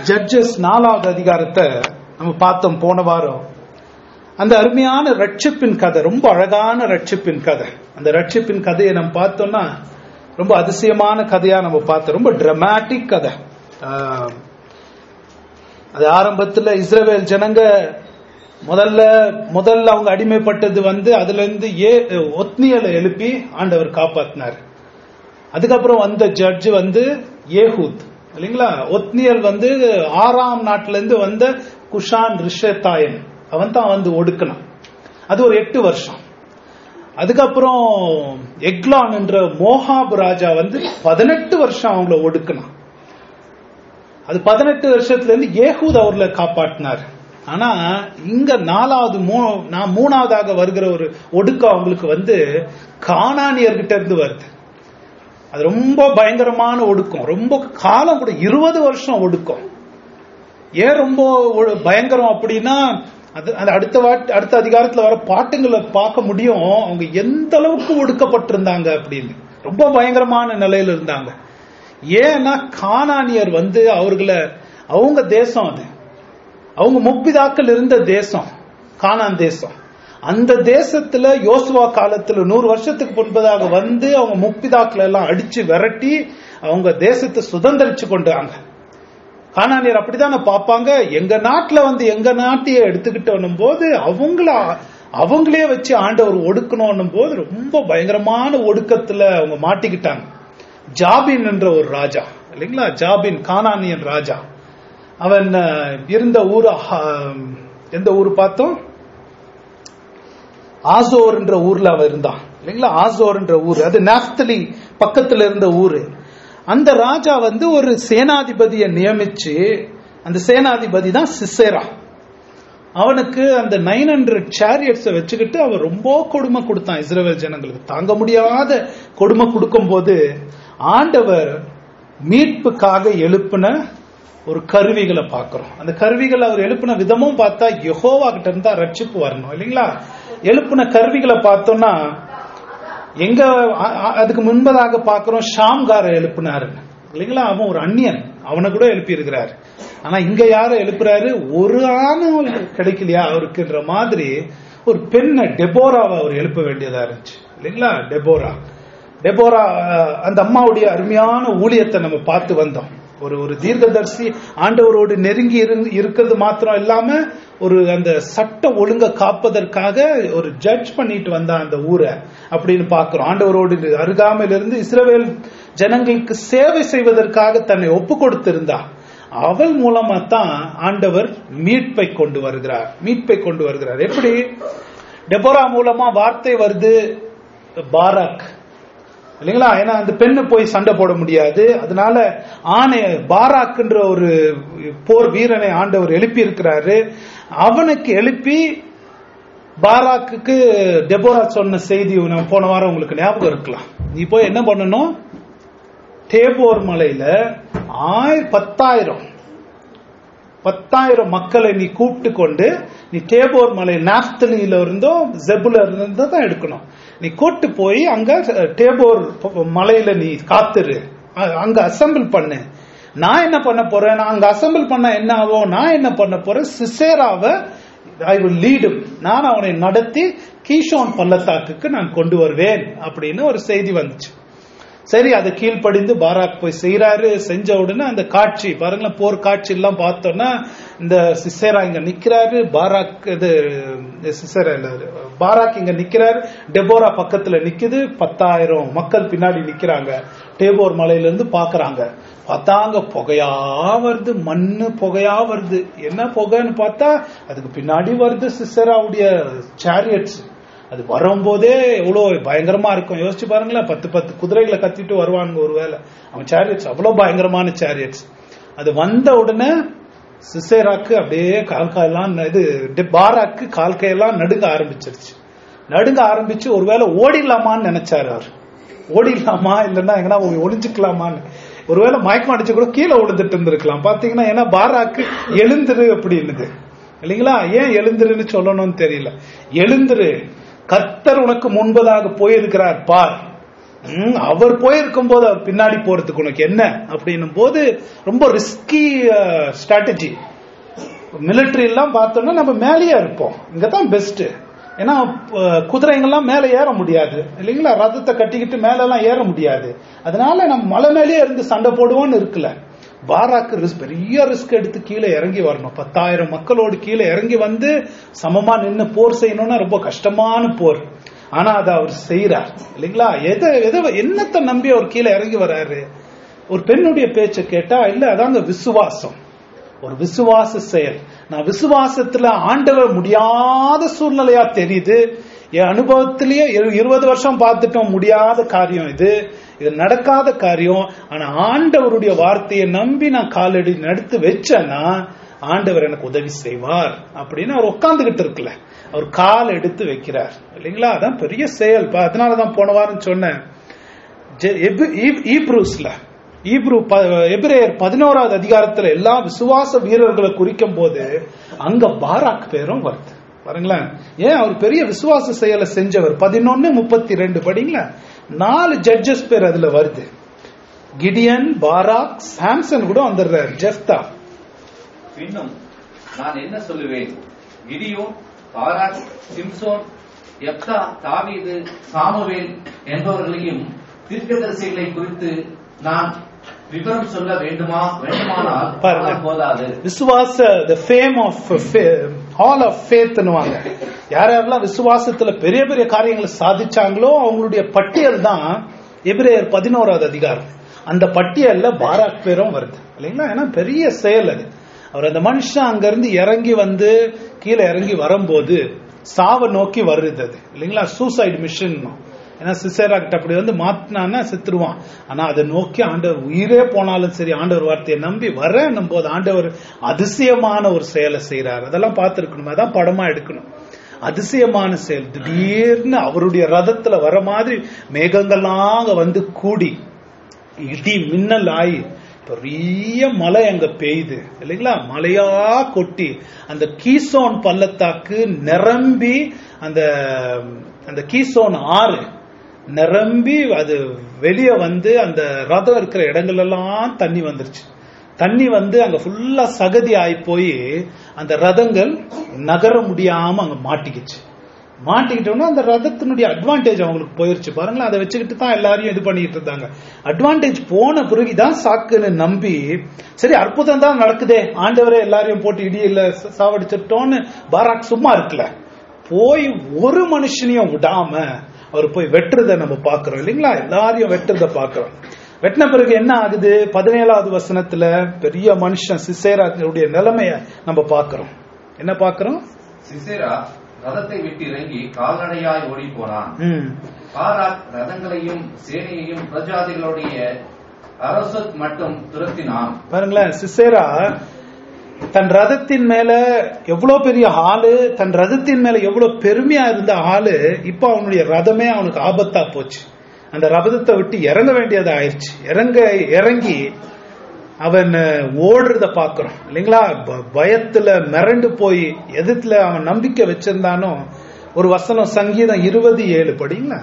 Judges நாலாவது அதிகாரத்தை நம்ம பார்த்தோம் போன வாரம் அந்த அருமையான ரட்சிப்பின் கதை ரொம்ப அழகான ரட்சிப்பின் கதை அந்த ரட்சிப்பின் கதையை நம்ம பார்த்தோம்னா ரொம்ப அதிசயமான கதையா நம்ம பார்த்தோம் ரொம்ப டிராமாட்டிக் கதை ஆஹ், அது ஆரம்பத்துல இஸ்ரவேல் ஜனங்க முதல்ல முதல்ல அவங்க அடிமைப்பட்டது வந்து அதுல இருந்து ஏ ஒத்னியலை எழுப்பி ஆண்டவர் காப்பாத்தினார் அதுக்கப்புறம் வந்த ஜட்ஜ் வந்து ஏஹூத் இல்லைங்களா ஒத்னியல் வந்து ஆறாம் நாட்டுல இருந்து வந்த குஷான் ரிஷத்தாயன் அவன் தான் வந்து ஒடுக்கணும் அது ஒரு எட்டு வருஷம் அதுக்கப்புறம் எக்லான் என்ற மோஹாப் ராஜா வந்து பதினெட்டு வருஷம் அவங்கள ஒடுக்கணும் அது பதினெட்டு வருஷத்துல இருந்து ஏகூத் அவர்களை காப்பாற்றினார் ஆனா இங்க நாலாவது மூ- நான் மூணாவதாக வருகிற ஒரு ஒடுக்கம் அவங்களுக்கு வந்து காணானியர்கிட்ட இருந்து வருது அது ரொம்ப பயங்கரமான ஒடுக்கம் ரொம்ப காலம் கூட இருபது வருஷம் ஒடுக்கம் ஏன் ரொம்ப ஒ- பயங்கரம் அப்படின்னா அது அது அடுத்த வாட் அடுத்த அதிகாரத்துல வர பாட்டுங்களை பார்க்க முடியும் அவங்க எந்த அளவுக்கு ஒடுக்கப்பட்டிருந்தாங்க அப்படின்னு ரொம்ப பயங்கரமான நிலையில இருந்தாங்க ஏன்னா கானானியர் வந்து அவர்களை அவங்க தேசம் அது அவங்க முப்பிதாக்கள் இருந்த தேசம் கானான் தேசம் அந்த தேசத்துல யோசுவா காலத்துல நூறு வருஷத்துக்கு முன்பதாக வந்து அவங்க முப்பிதாக்களை எல்லாம் அடிச்சு விரட்டி அவங்க தேசத்தை சுதந்திரிச்சு கொண்டாங்க கானானியர் அப்படித்தானே பார்ப்பாங்க எங்க நாட்டுல வந்து எங்க நாட்டையே எடுத்துக்கிட்டோன்னும் போது அவங்கள அவங்களே வச்சு ஆண்டவர் ஒடுக்கணும் போது ரொம்ப பயங்கரமான ஒடுக்கத்துல அவங்க மாட்டிக்கிட்டாங்க ஜாபின் என்ற ஒரு ராஜா இல்லைங்களா ஜாபின் கானானியன் ராஜா அவன் அஹ், இருந்த ஊர் அஹ், எந்த ஊர் பார்த்தோம் ஆசோர் என்ற ஊர்ல அவன் இருந்தான் இல்லைங்களா ஆசோர் என்ற ஊர் அது நாப்தலி பக்கத்துல இருந்த ஊரு அந்த ராஜா வந்து ஒரு சேனாதிபதியை நியமிச்சு அந்த சேனாதிபதி தான் சிசேரா அவனுக்கு அந்த நைன் ஹண்ட்ரட் சேரியட்ஸை வச்சுக்கிட்டு அவன் ரொம்ப கொடுமை கொடுத்தான் இஸ்ரேல் ஜனங்களுக்கு தாங்க முடியாத கொடுமை கொடுக்கும் போது ஆண்டவர் மீட்புக்காக எழுப்பின ஒரு கருவிகளை பார்க்கிறோம் அந்த கருவிகளை அவர் எழுப்பின விதமும் பார்த்தா யெகோவா கிட்ட இருந்தா ரட்சிப்பு வரணும் இல்லைங்களா எழுப்பின கருவிகளை பார்த்தோம்னா எங்க அ- அ- அதுக்கு முன்பதாக பார்க்கிறோம் ஷாம்கார எழுப்பினாரு இல்லைங்களா அவன் ஒரு அந்நியன் அவனை கூட எழுப்பி இருக்கிறாரு ஆனா இங்க யாரை எழுப்புறாரு ஒரு ஆணும் கிடைக்கலையா அவருக்குன்ற மாதிரி ஒரு பெண்ணை டெபோராவை அவர் எழுப்ப வேண்டியதா இருந்துச்சு இல்லைங்களா டெபோரா டெபோரா அஹ், அந்த அம்மாவுடைய அருமையான ஊழியத்தை நம்ம பார்த்து வந்தோம் ஒரு ஒரு தீர்க்கதரிசி ஆண்டவரோடு நெருங்கி இருந்து இருக்கிறது மாத்திரம் இல்லாம ஒரு அந்த சட்ட ஒழுங்க காப்பதற்காக ஒரு ஜட்ஜ் பண்ணிட்டு வந்தா அந்த ஊரை அப்படின்னு பார்க்கிறோம் ஆண்டவரோடு அருகாமையில இருந்து இஸ்ரவேல் ஜனங்களுக்கு சேவை செய்வதற்காக தன்னை ஒப்பு கொடுத்திருந்தா அவள் மூலமா தான் ஆண்டவர் மீட்பை கொண்டு வருகிறார் மீட்பை கொண்டு வருகிறார் எப்படி டெபோரா மூலமா வார்த்தை வருது பாராக் இல்லைங்களா ஏன்னா அந்த பெண்ணு போய் சண்டை போட முடியாது அதனால ஆணை பாராக்குன்ற ஒரு போர் வீரனை ஆண்டவர் எழுப்பி இருக்கிறாரு அவனுக்கு எழுப்பி பாராக்குக்கு டெபோரா சொன்ன செய்தி நம்ம போன வாரம் உங்களுக்கு ஞாபகம் இருக்கலாம் நீ போய் என்ன பண்ணணும் டேபோர் மலையில ஆய் பத்தாயிரம் பத்தாயிரம் மக்களை நீ கூப்பிட்டு கொண்டு நீ டேபோர் மலை நாப்தலியில இருந்தோ ஜெபுல இருந்தோ தான் எடுக்கணும் நீ கூட்டு போய் அங்க டேபோர் ப- மலையில நீ காத்துரு அ- அங்க அசெம்பிள் பண்ணு நான் என்ன பண்ண போறேன் நான் அங்க அசெம்பிள் பண்ண என்ன ஆகும் நான் என்ன பண்ண போறேன் சிசேராவை ஐ வில் லீடு நான் அவனை நடத்தி கீஷோன் பள்ளத்தாக்குக்கு நான் கொண்டு வருவேன் அப்படின்னு ஒரு செய்தி வந்துச்சு சரி அதை கீழ்ப்படிந்து பாராக் போய் செய்யறாரு செஞ்ச உடனே அந்த காட்சி பாருங்களேன் போர் காட்சி எல்லாம் பார்த்தோம்னா இந்த சிசேரா இங்க நிக்கிறாரு பாராக் இது சிசேரா இல்ல பாராக் இங்க நிக்கிறாரு டெபோரா பக்கத்துல நிக்குது பத்தாயிரம் மக்கள் பின்னாடி நிக்கிறாங்க டேபோர் மலையில இருந்து பாக்குறாங்க பார்த்தாங்க புகையா வருது மண்ணு புகையா வருது என்ன புகைன்னு பார்த்தா அதுக்கு பின்னாடி வருது சிசேராவுடைய சேரியட்ஸ் அது வரும்போதே எவ்வளவு பயங்கரமா இருக்கும் யோசிச்சு பாருங்களேன் பத்து பத்து குதிரைகளை கத்திட்டு வருவானுங்க ஒருவேளை அவன் சேரியட்ஸ் அவ்வளவு பயங்கரமான சேரியட்ஸ் அது வந்த உடனே சிசேராக்கு அப்படியே கால் கையெல்லாம் இது டி- பாராக்கு கால் கையெல்லாம் நடுங்க ஆரம்பிச்சிருச்சு நடுங்க ஆரம்பிச்சு ஒருவேளை ஓடிடலாமான்னு நினைச்சாரு அவர் ஓடிடலாமா இல்லைன்னா எங்கன்னா ஒளிஞ்சுக்கலாமான்னு ஒருவேளை மயக்கம் அடிச்சு கூட கீழே விழுந்துட்டு இருந்திருக்கலாம் பாத்தீங்கன்னா ஏன்னா பாராக்கு எழுந்துரு அப்படின்னுது இல்லைங்களா ஏன் எழுந்துருன்னு சொல்லணும்னு தெரியல எழுந்துரு கர்த்தர் உனக்கு முன்பதாக போயிருக்கிறார் பார் ம், அவர் போயிருக்கும் போது அவர் பின்னாடி போறதுக்கு உனக்கு என்ன அப்படின்னும் போது ரொம்ப ரிஸ்கி ஸ்ட்ராட்டஜி மிலிட்டரி எல்லாம் பார்த்தோம்னா நம்ம மேலேயே இருப்போம் இங்க தான் பெஸ்ட் ஏன்னா அஹ், குதிரைங்கெல்லாம் மேலே ஏற முடியாது இல்லைங்களா ரதத்தை கட்டிக்கிட்டு மேல எல்லாம் ஏற முடியாது அதனால நம்ம மலை மேலேயே இருந்து சண்டை போடுவோம்னு இருக்குல்ல பாராக்கு ரிஸ்க் பெரிய ரிஸ்க் எடுத்து கீழே இறங்கி வரணும் பத்தாயிரம் மக்களோடு கீழே இறங்கி வந்து சமமா நின்னு போர் செய்யணும்னா ரொம்ப கஷ்டமான போர் ஆனா அதை அவர் செய்யறார் இல்லைங்களா எதை எதை என்னத்தை நம்பி அவர் கீழே இறங்கி வர்றாரு ஒரு பெண்ணுடைய பேச்சை கேட்டா இல்ல அதாங்க விசுவாசம் ஒரு விசுவாச செயல் நான் விசுவாசத்துல ஆண்டவர் முடியாத சூழ்நிலையா தெரியுது என் அனுபவத்திலேயே இரு- இருபது வருஷம் பார்த்துட்டோம் முடியாத காரியம் இது இது நடக்காத காரியம் ஆனா ஆண்டவருடைய வார்த்தையை நம்பி நான் காலடி நடத்து வச்சேன்னா ஆண்டவர் எனக்கு உதவி செய்வார் அப்படின்னு அவர் உட்கார்ந்துகிட்டு இருக்குல்ல அவர் கால் எடுத்து வைக்கிறார் இல்லைங்களா அதான் பெரிய செயல் பா- அதனாலதான் போன வாரம் சொன்னேன் ஜெ- எபி- ஈப்- ஈப்ரூஸ்ல ஈப்ரு ப- எபிரேயர் பதினோராவது அதிகாரத்துல எல்லா விசுவாச வீரர்களை குறிக்கும் போது அங்க பாராக் பேரும் வருது பாருங்களேன் ஏன் அவர் பெரிய விசுவாச செயலை செஞ்சவர் பதினொன்னு முப்பத்தி ரெண்டு படிங்களா நாலு ஜட்ஜஸ் பேர் அதுல வருது கிடியன் பாராக் சாம்சன் கூட வந்துடுறாரு ஜெஃப்தா பின்னும் நான் என்ன சொல்லுவேன் கிடியோன் பாராக் சிம்சோன் எப்தா தாவீது சாமுவேல் என்பவர்களையும் தீர்க்கதரிசிகளை குறித்து நான் விவரம் சொல்ல வேண்டுமா வேண்டுமானால் பாருங்க. அது போதாது விசுவாச the fame of hall of ஃபேத்னுவாங்க யார் யாரெல்லாம் விசுவாசத்துல பெரிய பெரிய காரியங்களை சாதிச்சாங்களோ அவங்களுடைய பட்டியல் தான் எபிரேயர் பதினோராவது அதிகாரம் அந்த பட்டியல்ல பாராக் பேரும் வருது இல்லைங்களா ஏன்னா பெரிய செயல் அது அவர் அந்த மனுஷன் அங்கிருந்து இறங்கி வந்து கீழே இறங்கி வரும்போது சாவை நோக்கி வருது அது இல்லைங்களா சூசைடு மிஷன் ஏன்னா சிசேராக்ட் அப்படி வந்து மாத்தினான்னா செத்துருவான் ஆனா அதை நோக்கி ஆண்டவர் உயிரே போனாலும் சரி ஆண்டவர் வார்த்தையை நம்பி வரேன்னும் போது ஆண்டவர் அதிசயமான ஒரு செயலை செய்யறாரு அதெல்லாம் பார்த்திருக்கணும் அதான் படமா எடுக்கணும் அதிசயமான செயல் திடீர்னு அவருடைய ரதத்துல வர மாதிரி மேகங்கள்லாம் அங்க வந்து கூடி இடி மின்னல் ஆயி பெரிய மழை அங்க பெய்யுது இல்லைங்களா மழையா கொட்டி அந்த கீசோன் பள்ளத்தாக்கு நிரம்பி அந்த அந்த கீசோன் ஆறு நிரம்பி அது வெளியே வந்து அந்த ரதம் இருக்கிற இடங்கள் எல்லாம் தண்ணி வந்துருச்சு தண்ணி வந்து அங்க ஃபுல்லா சகதி ஆகி போய் அந்த ரதங்கள் நகர முடியாம அங்க மாட்டிக்கிச்சு மாட்டிக்கிட்டோம்னா அந்த ரதத்தினுடைய அட்வான்டேஜ் அவங்களுக்கு போயிருச்சு பாருங்களேன் அதை வச்சுக்கிட்டு தான் எல்லாரையும் இது பண்ணிட்டு இருந்தாங்க அட்வான்டேஜ் போன பிறகுதான் சாக்குன்னு நம்பி சரி அற்புதம் தான் நடக்குதே ஆண்டவரே எல்லாரையும் போட்டு இடியில ச- சாவடிச்சிட்டோன்னு பாராக் சும்மா இருக்குல்ல போய் ஒரு மனுஷனையும் விடாம அவர் போய் வெட்டுறதை நம்ம பாக்குறோம் இல்லைங்களா எல்லாரையும் வெட்டுறதை பாக்குறோம் வெட்டின பிறகு என்ன ஆகுது பதினேழாவது வசனத்துல பெரிய மனுஷன் சிசேராவுடைய நிலைமைய நம்ம பாக்குறோம் என்ன பாக்குறோம் சிசேரா ரதத்தை விட்டு இறங்கி கால்நடையாய் ஓடி போனான் ம் பாராக் ரதங்களையும் சேனையையும் பிரஜாதிகளுடைய அரசத் மட்டும் துரத்தினான் பாருங்களேன் சிசேரா தன் ரதத்தின் மேல எவ்வளவு பெரிய ஆளு தன் ரதத்தின் மேல எவ்வளவு பெருமையா இருந்த ஆளு இப்ப அவனுடைய ரதமே அவனுக்கு ஆபத்தா போச்சு அந்த ரதத்தை விட்டு இறங்க வேண்டியது ஆயிடுச்சு இறங்க இறங்கி அவன் அஹ், ஓடுறத பாக்குறோம் இல்லைங்களா ப- பயத்துல மிரண்டு போய் எதிர்த்துல அவன் நம்பிக்கை வச்சிருந்தானோ ஒரு வசனம் சங்கீதம் இருபது ஏழு படிங்களா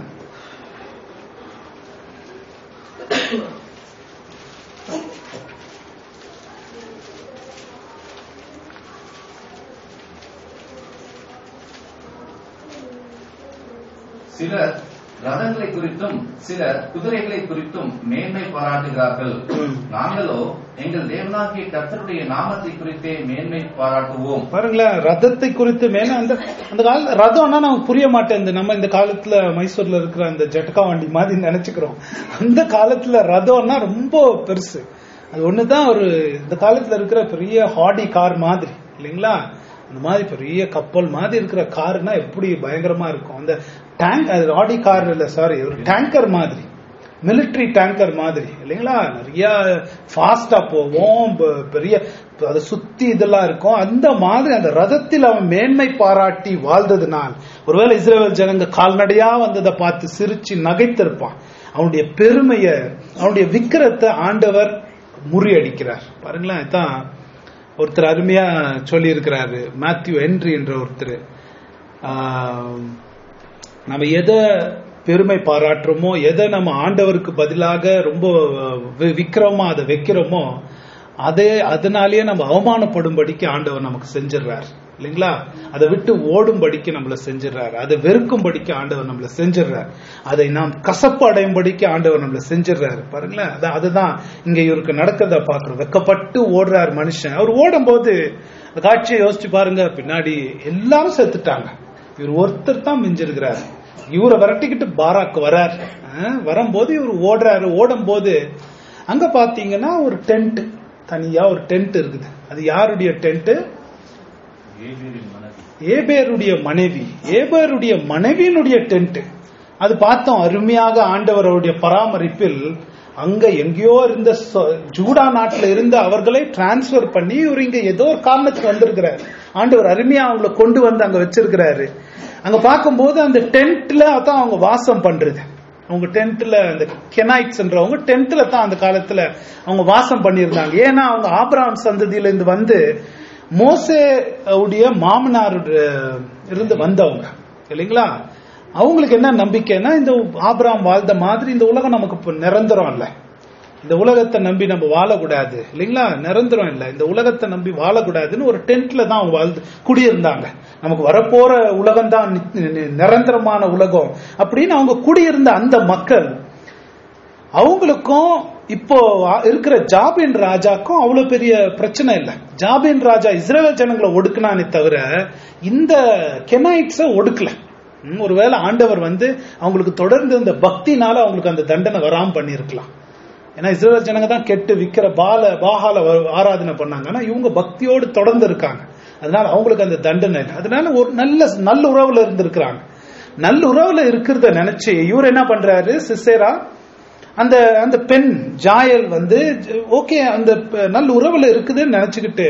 சிலர் ரதங்களை குறித்தும் சிலர் குதிரைகளை குறித்தும் மேன்மை பாராட்டுகிறார்கள் ம். நாங்களோ எங்கள் தேவனாகிய கர்த்தருடைய நாமத்தை குறித்தே மேன்மை பாராட்டுவோம் பாருங்களேன் ரதத்தை குறித்து மேல அந்த அந்த கால ரதம்னா நமக்கு புரிய மாட்டேங்குது நம்ம இந்த காலத்துல மைசூர்ல இருக்கிற அந்த ஜட்கா வண்டி மாதிரி நினைச்சுக்கிறோம் அந்த காலத்துல ரதம்னா ரொம்ப பெருசு அது ஒண்ணுதான் ஒரு இந்த காலத்துல இருக்கிற பெரிய ஹாடி கார் மாதிரி இல்லைங்களா அந்த மாதிரி பெரிய கப்பல் மாதிரி இருக்கிற கார்னா எப்படி பயங்கரமா இருக்கும் அந்த டேங்க் அது ஆடி கார் இல்ல சாரி ஒரு டேங்கர் மாதிரி மிலிட்டரி டேங்கர் மாதிரி இல்லைங்களா நிறைய ஃபாஸ்டா போவோம் ப- பெரிய அதை சுத்தி இதெல்லாம் இருக்கும் அந்த மாதிரி அந்த ரதத்தில் அவன் மேன்மை பாராட்டி வாழ்ந்ததுனால் ஒருவேளை இஸ்ரேல் ஜனங்க கால்நடையா வந்ததை பார்த்து சிரிச்சு நகைத்திருப்பான் அவனுடைய பெருமைய அவனுடைய விக்கிரத்தை ஆண்டவர் முறியடிக்கிறார் பாருங்களேன் இதான் ஒருத்தர் அருமையா சொல்லி இருக்கிறாரு மேத்யூ ஹென்றி என்ற ஒருத்தர் ஆஹ், நம்ம எதை பெருமை பாராட்டுறோமோ எதை நம்ம ஆண்டவருக்கு பதிலாக ரொம்ப வி- விக்கிறோமோ அதை வைக்கிறோமோ அதே அதனாலேயே நம்ம அவமானப்படும்படிக்கு ஆண்டவர் நமக்கு செஞ்சிடுறார் இல்லைங்களா அதை விட்டு ஓடும்படிக்கு நம்மள செஞ்சிடுறாரு அதை வெறுக்கும்படிக்கு ஆண்டவர் நம்மள செஞ்சிடுறார் அதை நாம் கசப்பு அடையும்படிக்கு ஆண்டவர் நம்மள செஞ்சிடுறாரு பாருங்களேன் அதான் அதுதான் இங்க இவருக்கு நடக்கிறத பாக்குறோம் வெக்கப்பட்டு ஓடுறார் மனுஷன் அவர் ஓடும்போது அந்த காட்சியை யோசிச்சு பாருங்க பின்னாடி எல்லாரும் செத்துட்டாங்க இவர் ஒருத்தர் தான் மிஞ்சிருக்கிறார் இவரை விரட்டிக்கிட்டு பாராக்கு வரார் அஹ், வரும்போது இவர் ஓடுறாரு ஓடும்போது அங்க பாத்தீங்கன்னா ஒரு டென்ட் தனியா ஒரு டென்ட் இருக்குது அது யாருடைய டென்ட் ஏபேரின் மனைவி ஏபேருடைய மனைவி ஏபேருடைய மனைவியினுடைய டென்ட் அது பார்த்தோம் அருமையாக ஆண்டவருடைய பராமரிப்பில் அங்க எங்கேயோ இருந்த சொ- ஜூடா நாட்டுல இருந்து அவர்களை டிரான்ஸ்பர் பண்ணி இவர் இங்க ஏதோ ஒரு காரணத்துக்கு வந்திருக்கிறார் ஆண்டவர் அருமையா அவங்கள கொண்டு வந்து அங்க வச்சிருக்கிறாரு அங்க பார்க்கும்போது அந்த டென்ட்ல தான் அவங்க வாசம் பண்றது அவங்க டென்ட்ல அந்த கெனாய்ட்ஸ்ன்றவங்க டென்ட்ல தான் அந்த காலத்துல அவங்க வாசம் பண்ணியிருந்தாங்க ஏன்னா அவங்க ஆபிரகாம் சந்ததியில இருந்து வந்து மோசே உடைய மாமனார் இருந்து வந்தவங்க இல்லைங்களா அவங்களுக்கு என்ன நம்பிக்கைன்னா இந்த ஆபிரகாம் வாழ்ந்த மாதிரி இந்த உலகம் நமக்கு இப்ப நிரந்தரம் இல்ல இந்த உலகத்தை நம்பி நம்ம வாழக்கூடாது இல்லைங்களா நிரந்தரம் இல்ல இந்த உலகத்தை நம்பி வாழக்கூடாதுன்னு ஒரு டென்ட்ல தான் அவங்க வாழ்ந்து குடியிருந்தாங்க நமக்கு வரப்போற உலகம் தான் நிரந்தரமான உலகம் அப்படின்னு அவங்க குடியிருந்த அந்த மக்கள் அவங்களுக்கும் இப்போ இருக்கிற ஜாபின் ராஜாக்கும் அவ்வளவு பெரிய பிரச்சனை இல்லை ஜாபின் ராஜா இஸ்ரேல் ஜனங்களை ஒடுக்குனானே தவிர இந்த கெனாய்ட்ஸ ஒடுக்கல ம், ஒருவேளை ஆண்டவர் வந்து அவங்களுக்கு தொடர்ந்து இந்த பக்தினால அவங்களுக்கு அந்த தண்டனை வராம பண்ணியிருக்கலாம் ஏன்னா இஸ்ரேல் ஜனங்க தான் கெட்டு விக்கிற பால பாகால வ- ஆராதனை பண்ணாங்க ஆனா இவங்க பக்தியோடு தொடர்ந்து இருக்காங்க அதனால அவங்களுக்கு அந்த தண்டனை இல்லை. அதனால ஒரு நல்ல நல்ல உறவுல இருந்திருக்கிறாங்க நல்ல உறவுல இருக்கிறத நினைச்சு இவர் என்ன பண்றாரு சிசேரா அந்த அந்த பெண் ஜாயல் வந்து ஓகே அந்த ப- நல்ல உறவுல இருக்குதுன்னு நினைச்சுக்கிட்டு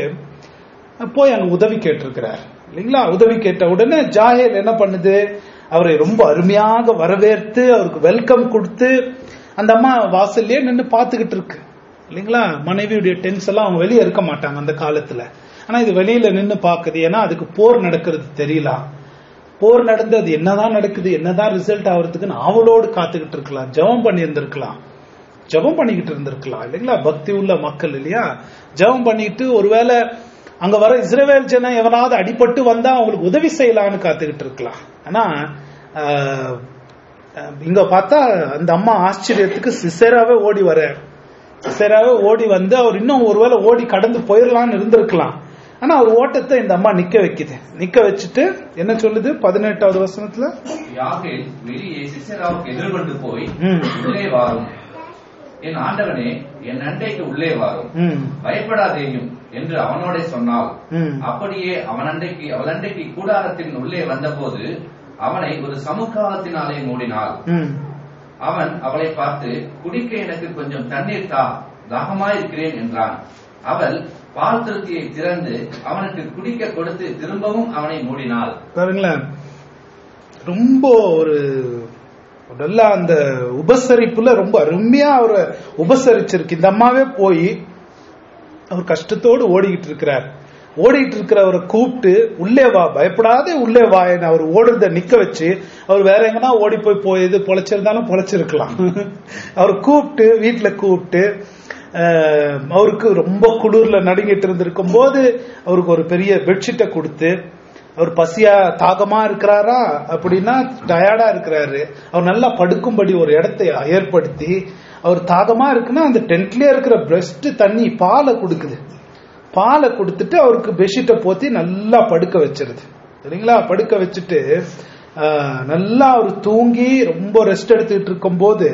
போய் அங்க உதவி கேட்டிருக்கிறார் இல்லைங்களா உதவி கேட்ட உடனே ஜாயல் என்ன பண்ணுது அவரை ரொம்ப அருமையாக வரவேற்று அவருக்கு வெல்கம் கொடுத்து அந்த அம்மா வாசல்லே நின்று பார்த்துக்கிட்டு இருக்கு இல்லைங்களா மனைவியுடைய டென்ஸ் எல்லாம் அவங்க வெளியே இருக்க மாட்டாங்க அந்த காலத்துல ஆனா இது வெளியில நின்று பாக்குது ஏன்னா அதுக்கு போர் நடக்கிறது தெரியலாம் போர் நடந்து அது என்னதான் நடக்குது என்னதான் ரிசல்ட் ஆகுறதுக்குன்னு அவளோடு காத்துக்கிட்டு இருக்கலாம் ஜெபம் பண்ணி இருந்திருக்கலாம் ஜெபம் பண்ணிக்கிட்டு இருந்திருக்கலாம் இல்லைங்களா பக்தி உள்ள மக்கள் இல்லையா ஜெபம் பண்ணிட்டு ஒருவேளை அங்க வர இஸ்ரவேல் ஜனம் எவனாவது அடிபட்டு வந்தா அவங்களுக்கு உதவி செய்யலாம்னு காத்துக்கிட்டு இருக்கலாம் ஆனா ஆஹ், ஆஹ், இங்க பார்த்தா அந்த அம்மா ஆச்சரியத்துக்கு சிசேராவே ஓடி வர சிசேராவே ஓடி வந்து அவர் இன்னும் ஒருவேளை ஓடி கடந்து போயிடலாம்னு இருந்திருக்கலாம் ஆனா அவர் ஓட்டத்தை இந்த அம்மா நிக்க வைக்குது நிக்க வச்சுட்டு என்ன சொல்லுது பதினெட்டாவது வசனத்துல யாகேல் வெளியே சிசராவுக்கு எதிர்கொண்டு போய் ம். உள்ளே வாரும் என் ஆண்டவனே என் அண்டைக்கு உள்ளே வாரும் ம், பயப்படாதேயும் என்று அவனோட சொன்னாள் ம், அப்படியே அவன் அண்டைக்கு அவள் அண்டைக்கு கூடாரத்தின் உள்ளே வந்தபோது அவனை ஒரு சமுக்காலத்தினாலே மூடினாள் ம். அவன் அவளை பார்த்து குடிக்க எனக்கு கொஞ்சம் தண்ணீர் தா தாகமாயிருக்கிறேன் என்றான் அவள் பால் திருத்தியை திறந்து அவனுக்கு குடிக்க கொடுத்து திரும்பவும் அவனை மூடினாள் பாருங்களேன் ரொம்ப ஒரு நல்லா அந்த உபசரிப்புல ரொம்ப அருமையா அவரை உபசரிச்சிருக்கு இந்த அம்மாவே போய் அவர் கஷ்டத்தோடு ஓடிக்கிட்டு இருக்கிறார் ஓடிட்டு இருக்கிறவரை கூப்பிட்டு உள்ளே வா பயப்படாதே உள்ளே வா என்ன அவர் ஓடுறத நிக்க வச்சு அவர் வேற எங்கன்னா ஓடி போய் போயது பொழைச்சிருந்தாலும் பொழைச்சிருக்கலாம் அவர் கூப்பிட்டு வீட்டுல கூப்பிட்டு அஹ், அவருக்கு ரொம்ப குளிர்ல நடுங்கிட்டு இருந்திருக்கும் போது அவருக்கு ஒரு பெரிய பெட்ஷீட்டை கொடுத்து அவர் பசியா தாகமா இருக்கிறாரா அப்படின்னா டயர்டா இருக்கிறாரு அவர் நல்லா படுக்கும்படி ஒரு இடத்தை ஏற்படுத்தி அவர் தாகமா இருக்குன்னா அந்த டென்ட்லயே இருக்கிற பிரஸ்ட் தண்ணி பாலை கொடுக்குது பாலை கொடுத்துட்டு அவருக்கு பெட்ஷீட்டை போத்தி நல்லா படுக்க வச்சிருது சரிங்களா படுக்க வச்சுட்டு ஆஹ், நல்லா அவர் தூங்கி ரொம்ப ரெஸ்ட் எடுத்துக்கிட்டு இருக்கும்போது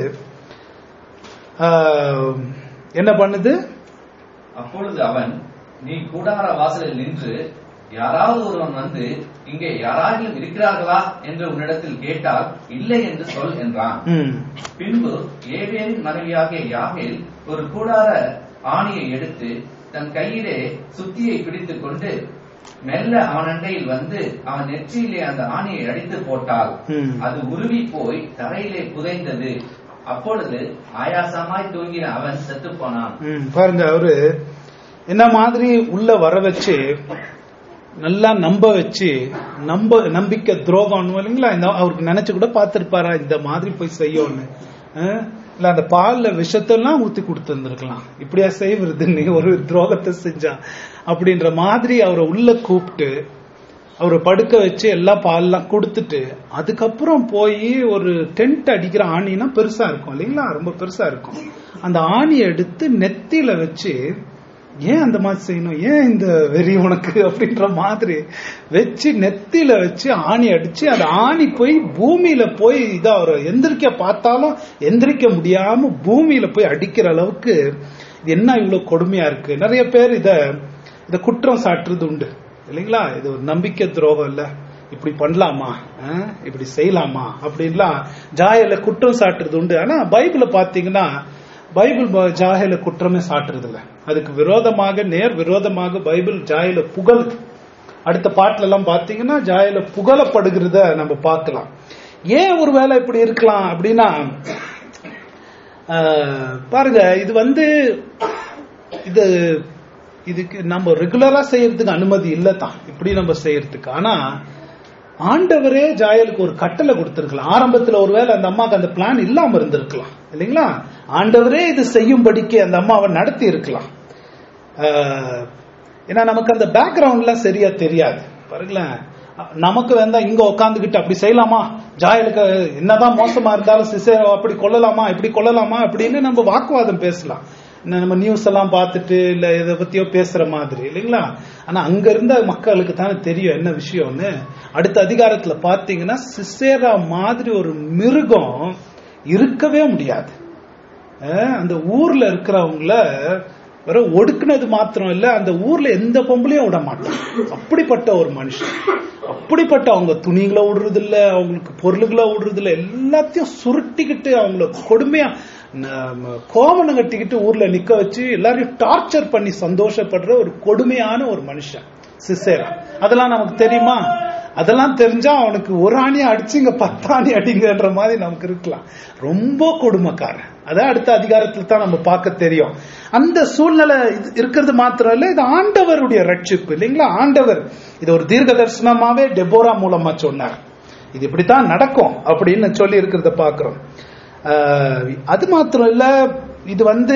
ஆஹ், என்ன பண்ணுது அப்பொழுது அவன் நீ கூடார வாசலில் நின்று யாராவது ஒருவன் வந்து இங்கே யாராகிலும் இருக்கிறார்களா என்று உன்னிடத்தில் கேட்டால் இல்லை என்று சொல் என்றான் ம், பின்பு ஏவேலின் மனைவியாகிய யாகேல் ஒரு கூடார ஆணியை எடுத்து தன் கையிலே சுத்தியை பிடித்துக் கொண்டு மெல்ல அவன் அண்டையில் வந்து அவன் நெற்றியிலே அந்த ஆணியை அடித்து போட்டாள் ம். அது உருவி போய் தரையிலே புதைந்தது அப்பொழுது ஆயாசமாய் தூங்கின அவன் செத்துப் போனான் ம், பாருங்க அவரு என்ன மாதிரி உள்ள வர வச்சு நல்லா நம்ப வச்சு நம்ப நம்பிக்கை துரோகம் இல்லைங்களா இந்த அவருக்கு நினைச்சு கூட பார்த்திருப்பாரா இந்த மாதிரி போய் செய்யணும்னு அஹ், இல்ல அந்த பால்ல விஷத்தெல்லாம் ஊத்தி கொடுத்துருந்துருக்கலாம் இப்படியா செய்வது நீ ஒரு துரோகத்தை செஞ்சா அப்படின்ற மாதிரி அவரை உள்ள கூப்பிட்டு அவரை படுக்க வச்சு எல்லாம் பால்லாம் கொடுத்துட்டு அதுக்கப்புறம் போய் ஒரு டென்ட் அடிக்கிற ஆணினா பெருசா இருக்கும் இல்லைங்களா ரொம்ப பெருசா இருக்கும் அந்த ஆணியை எடுத்து நெத்தியில வச்சு ஏன் அந்த மாதிரி செய்யணும் ஏன் இந்த வெறி உனக்கு அப்படின்ற மாதிரி வச்சு நெத்தியில வச்சு ஆணி அடிச்சு அந்த ஆணி போய் பூமியில போய் இதை அவர் எந்திரிக்க பார்த்தாலும் எந்திரிக்க முடியாம பூமியில போய் அடிக்கிற அளவுக்கு இது என்ன இவ்வளவு கொடுமையா இருக்கு நிறைய பேர் இத இத குற்றம் சாட்டுறது உண்டு இல்லைங்களா இது ஒரு நம்பிக்கை துரோகம் இல்ல இப்படி பண்ணலாமா அஹ், இப்படி செய்யலாமா அப்படின்லாம் ஜாயல குற்றம் சாட்டுறது உண்டு ஆனா பைபிள பாத்தீங்கன்னா பைபிள் ப- ஜாயல குற்றமே சாட்டுறது இல்ல அதுக்கு விரோதமாக நேர் விரோதமாக பைபிள் ஜாயல புகழ் அடுத்த பாட்டுல எல்லாம் பாத்தீங்கன்னா ஜாயல புகழப்படுகிறத நம்ம பார்க்கலாம் ஏன் ஒருவேளை இப்படி இருக்கலாம் அப்படின்னா ஆஹ், பாருங்க இது வந்து இது இதுக்கு நம்ம ரெகுலரா செய்யறதுக்கு அனுமதி இல்ல தான் இப்படி நம்ம செய்யறதுக்கு ஆனா ஆண்டவரே ஜாயலுக்கு ஒரு கட்டளை கொடுத்திருக்கலாம் ஆரம்பத்துல ஒருவேளை அந்த அம்மாக்கு அந்த பிளான் இல்லாம இருந்திருக்கலாம் இல்லைங்களா ஆண்டவரே இது செய்யும்படிக்கு அந்த அம்மாவை நடத்தி இருக்கலாம் ஆஹ், ஏன்னா நமக்கு அந்த பேக்ரவுண்ட்லாம் சரியா தெரியாது பாருங்களேன் நமக்கு வேண்டா இங்க உட்காந்துக்கிட்டு அப்படி செய்யலாமா ஜாயலுக்கு என்னதான் மோசமா இருந்தாலும் சிசே அப்படி கொல்லலாமா இப்படி கொல்லலாமா அப்படின்னு நம்ம வாக்குவாதம் பேசலாம் என்ன நம்ம நியூஸ் எல்லாம் பார்த்துட்டு இல்ல இதை பத்தியோ பேசுற மாதிரி இல்லைங்களா ஆனா அங்க இருந்த மக்களுக்கு தானே தெரியும் என்ன விஷயம்னு அடுத்த அதிகாரத்துல பாத்தீங்கன்னா சிசேரா மாதிரி ஒரு மிருகம் இருக்கவே முடியாது அஹ் அந்த ஊர்ல இருக்கிறவங்கள வெறும் ஒடுக்குனது மாத்திரம் இல்ல அந்த ஊர்ல எந்த பொம்பளையும் விட மாட்டான் அப்படிப்பட்ட ஒரு மனுஷன் அப்படிப்பட்ட அவங்க துணிகளை விடுறது இல்ல அவங்களுக்கு பொருளுகளை விடுறது இல்ல எல்லாத்தையும் சுருட்டிக்கிட்டு அவங்கள கொடுமையா ந- கோவணம் கட்டிக்கிட்டு ஊர்ல நிக்க வச்சு எல்லாரையும் டார்ச்சர் பண்ணி சந்தோஷப்படுற ஒரு கொடுமையான ஒரு மனுஷன் சிசேரா அதெல்லாம் நமக்கு தெரியுமா அதெல்லாம் தெரிஞ்சா அவனுக்கு ஒரு ஆணி அடிச்சுங்க பத்து ஆணி அடிங்கன்ற மாதிரி நமக்கு இருக்கலாம் ரொம்ப கொடுமைக்காரன் அதான் அடுத்த அதிகாரத்துல தான் நம்ம பார்க்க தெரியும் அந்த சூழ்நிலை இது இருக்கிறது மாத்திரம் இல்ல இது ஆண்டவருடைய ரட்சிப்பு இல்லைங்களா ஆண்டவர் இது ஒரு தீர்க்க தரிசனமாவே டெபோரா மூலமா சொன்னார் இது இப்படித்தான் நடக்கும் அப்படின்னு சொல்லி இருக்கிறத பாக்குறோம் ஆஹ் அது மாத்திரம் இல்ல இது வந்து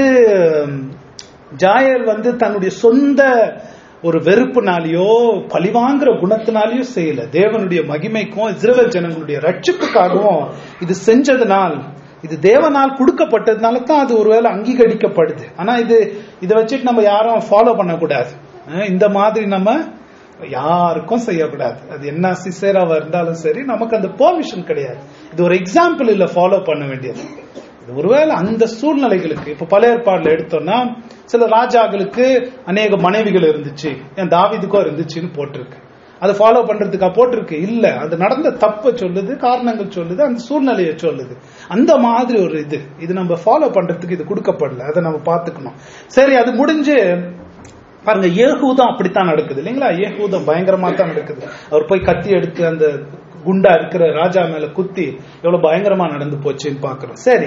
ஜாயல் வந்து தன்னுடைய சொந்த ஒரு வெறுப்புனாலேயோ பழிவாங்கிற குணத்தினாலேயோ செய்யல தேவனுடைய மகிமைக்கும் இஸ்ரவேல் ஜனங்களுடைய ரட்சிப்புக்காகவும் இது செஞ்சதுனால் இது தேவனால் கொடுக்கப்பட்டதுனால தான் அது ஒருவேளை அங்கீகரிக்கப்படுது ஆனா இது இதை வச்சுட்டு நம்ம யாரும் ஃபாலோ பண்ணக்கூடாது அஹ் இந்த மாதிரி நம்ம யாருக்கும் செய்யக்கூடாது அது என்ன சிசேராவா இருந்தாலும் சரி நமக்கு அந்த பெர்மிஷன் கிடையாது இது ஒரு எக்ஸாம்பிள் இல்ல ஃபாலோ பண்ண வேண்டியது இது ஒருவேளை அந்த சூழ்நிலைகளுக்கு இப்ப பழைய ஏற்பாடுல எடுத்தோம்னா சில ராஜாக்களுக்கு அநேக மனைவிகள் இருந்துச்சு என் தாவிதுக்கும் இருந்துச்சுன்னு போட்டிருக்கு அதை ஃபாலோ பண்றதுக்கா போட்டிருக்கு இல்ல அது நடந்த தப்பை சொல்லுது காரணங்கள் சொல்லுது அந்த சூழ்நிலையை சொல்லுது அந்த மாதிரி ஒரு இது இது நம்ம ஃபாலோ பண்றதுக்கு இது கொடுக்கப்படல அதை நம்ம பார்த்துக்கணும் சரி அது முடிஞ்சு பாருங்க ஏகூதம் அப்படித்தான் நடக்குது இல்லைங்களா ஏகூதம் பயங்கரமா தான் நடக்குது அவர் போய் கத்தி எடுத்து அந்த குண்டா இருக்கிற ராஜா மேல குத்தி எவ்வளவு பயங்கரமா நடந்து போச்சுன்னு பாக்குறோம் சரி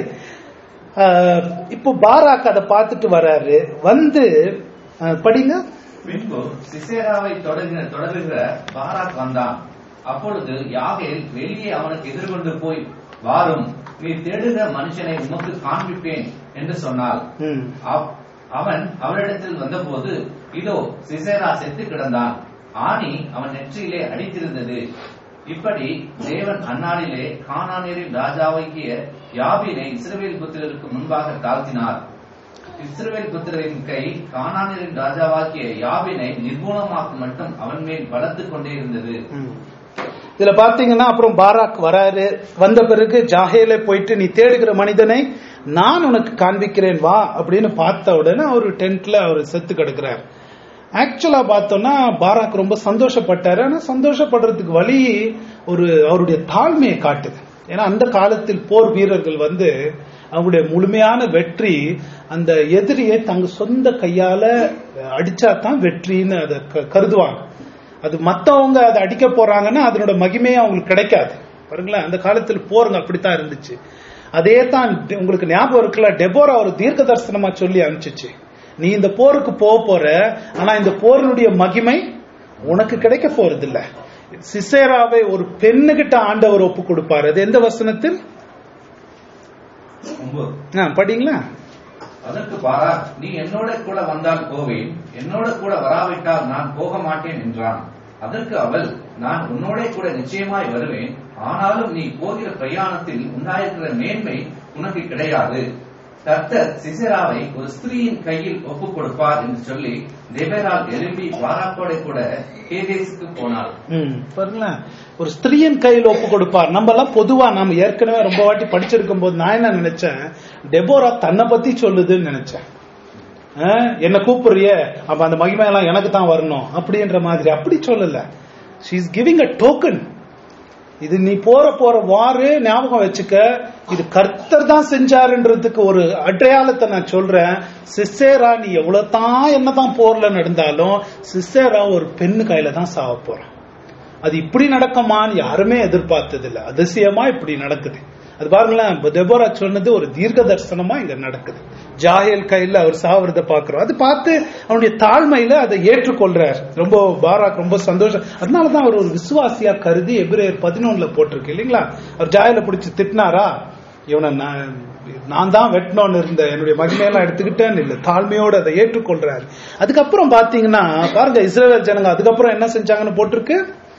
ஆஹ் இப்போ பாராக் அதை பார்த்துட்டு வராரு வந்து ஆஹ் படிங்க பின்பு சிசேராவை தொடர்கிற தொடருகிற பாராக் வந்தான் அப்பொழுது யாகேல் வெளியே அவனுக்கு எதிர்கொண்டு போய் வாரும் நீ தேடுகிற மனுஷனை உமக்கு காண்பிப்பேன் என்று சொன்னாள் ம். அவ்- அவன் அவரிடத்தில் வந்தபோது இதோ சிசேரா செத்து கிடந்தான் ஆணி அவன் நெற்றியிலே அடித்திருந்தது இப்படி தேவன் அந்நாளிலே கானானியரின் ராஜாவாகிய யாபீனை இஸ்ரவேல் புத்திரருக்கு முன்பாக தாழ்த்தினார் இஸ்ரவேல் புத்திரரின் கை கானானியரின் ராஜாவாகிய யாபினை நிர்மூலமாக்கும் மட்டும் அவன் மேல் வளர்த்துக் கொண்டே இருந்தது ம். இதுல பாத்தீங்கன்னா அப்புறம் பாராக் வராரு வந்த பிறகு ஜாஹேல போயிட்டு நீ தேடுகிற மனிதனை நான் உனக்கு காண்பிக்கிறேன் வா அப்படின்னு பார்த்த உடனே அவர் டென்ட்ல அவர் செத்து கிடக்குறார் ஆக்சுவலா பார்த்தோம்னா பாராக் ரொம்ப சந்தோஷப்பட்டாரு ஆனா சந்தோஷப்படுறதுக்கு வழி ஒரு அவருடைய தாழ்மையை காட்டுது ஏன்னா அந்த காலத்தில் போர் வீரர்கள் வந்து அவங்களுடைய முழுமையான வெற்றி அந்த எதிரியை தங்க சொந்த கையால அடிச்சா தான் வெற்றின்னு அதை க- கருதுவாங்க அது மத்தவங்க அதை அடிக்க போறாங்கன்னா அதனோட மகிமையே அவங்களுக்கு கிடைக்காது பாருங்களேன் அந்த காலத்தில் போருங்க அப்படித்தான் இருந்துச்சு அதே தான் டெ- உங்களுக்கு ஞாபகம் இருக்குல்ல டெபோரா ஒரு தீர்க்க தரிசனமா சொல்லி அனுப்பிச்சிச்சு நீ இந்த போருக்கு போக போற ஆனா இந்த போரினுடைய மகிமை உனக்கு கிடைக்க போறது இல்ல சிசேராவை ஒரு பெண்ணுகிட்ட ஆண்டவர் ஒப்பு கொடுப்பாரு அது எந்த வசனத்தில் ஒன்பது. ஆ, படிங்களா அதற்கு பாரா நீ என்னோட கூட வந்தால் போவேன் என்னோட கூட வராவிட்டால் நான் போக மாட்டேன் என்றான் அதற்கு அவள் நான் உன்னோட கூட நிச்சயமாய் வருவேன் ஆனாலும் நீ போகிற பிரயாணத்தில் உண்டாயிருக்கிற மேன்மை உனக்கு கிடையாது கர்த்தர் சிசராவை ஒரு ஸ்திரீயின் கையில் ஒப்புக் கொடுப்பார் என்று சொல்லி தேவரால் எழும்பி வாராக்கோட கூட கேதேசுக்கு போனாள் ம், பாருங்களேன் ஒரு ஸ்திரீயின் கையில் ஒப்பு கொடுப்பார் நம்ம எல்லாம் பொதுவா நாம ஏற்கனவே ரொம்ப வாட்டி படிச்சிருக்கும் போது நான் என்ன நினைச்சேன் டெபோரா தன்னை பத்தி சொல்லுதுன்னு நினைச்சேன் ஆ, என்ன கூப்பிடுறிய அப்ப அந்த மகிமையெல்லாம் எனக்கு தான் வரணும் அப்படின்ற மாதிரி அப்படி சொல்லல she is giving a token இது நீ போற போற வாரு ஞாபகம் வச்சுக்க இது கர்த்தர் தான் செஞ்சாருன்றதுக்கு ஒரு அடையாளத்தை நான் சொல்றேன் சிசேரா நீ எவ்வளவு தான் என்னதான் போர்ல நடந்தாலும் சிசேரா ஒரு பெண்ணு கையில தான் சாவ போறான் அது இப்படி நடக்குமான்னு யாருமே எதிர்பார்த்தது இல்ல அதிசயமா இப்படி நடக்குது அது பாருங்களேன் இப்ப தெபோரா சொன்னது ஒரு தீர்க்க தரிசனமா இங்க நடக்குது ஜாஹேல் கையில அவர் சாவறத பாக்குறோம் அது பார்த்து அவனுடைய தாழ்மையில அதை ஏற்றுக்கொள்றார் ரொம்ப பாராக் ரொம்ப சந்தோஷம் அதனாலதான் அவர் ஒரு விசுவாசியா கருதி எபிரேயர் பதினொன்னுல போட்டிருக்கு இல்லைங்களா அவர் ஜாயல பிடிச்சு திட்டினாரா இவனை நான் நான் தான் வெட்டணும்னு இருந்த என்னுடைய மகிமையெல்லாம் எடுத்துக்கிட்டேன்னு இல்லை தாழ்மையோடு அதை ஏற்றுக்கொள்றாரு அதுக்கப்புறம் பாத்தீங்கன்னா பாருங்க இஸ்ரேல் ஜனங்க அதுக்கப்புறம் என்ன செஞ்சாங்கன்னு போட்டிருக்கு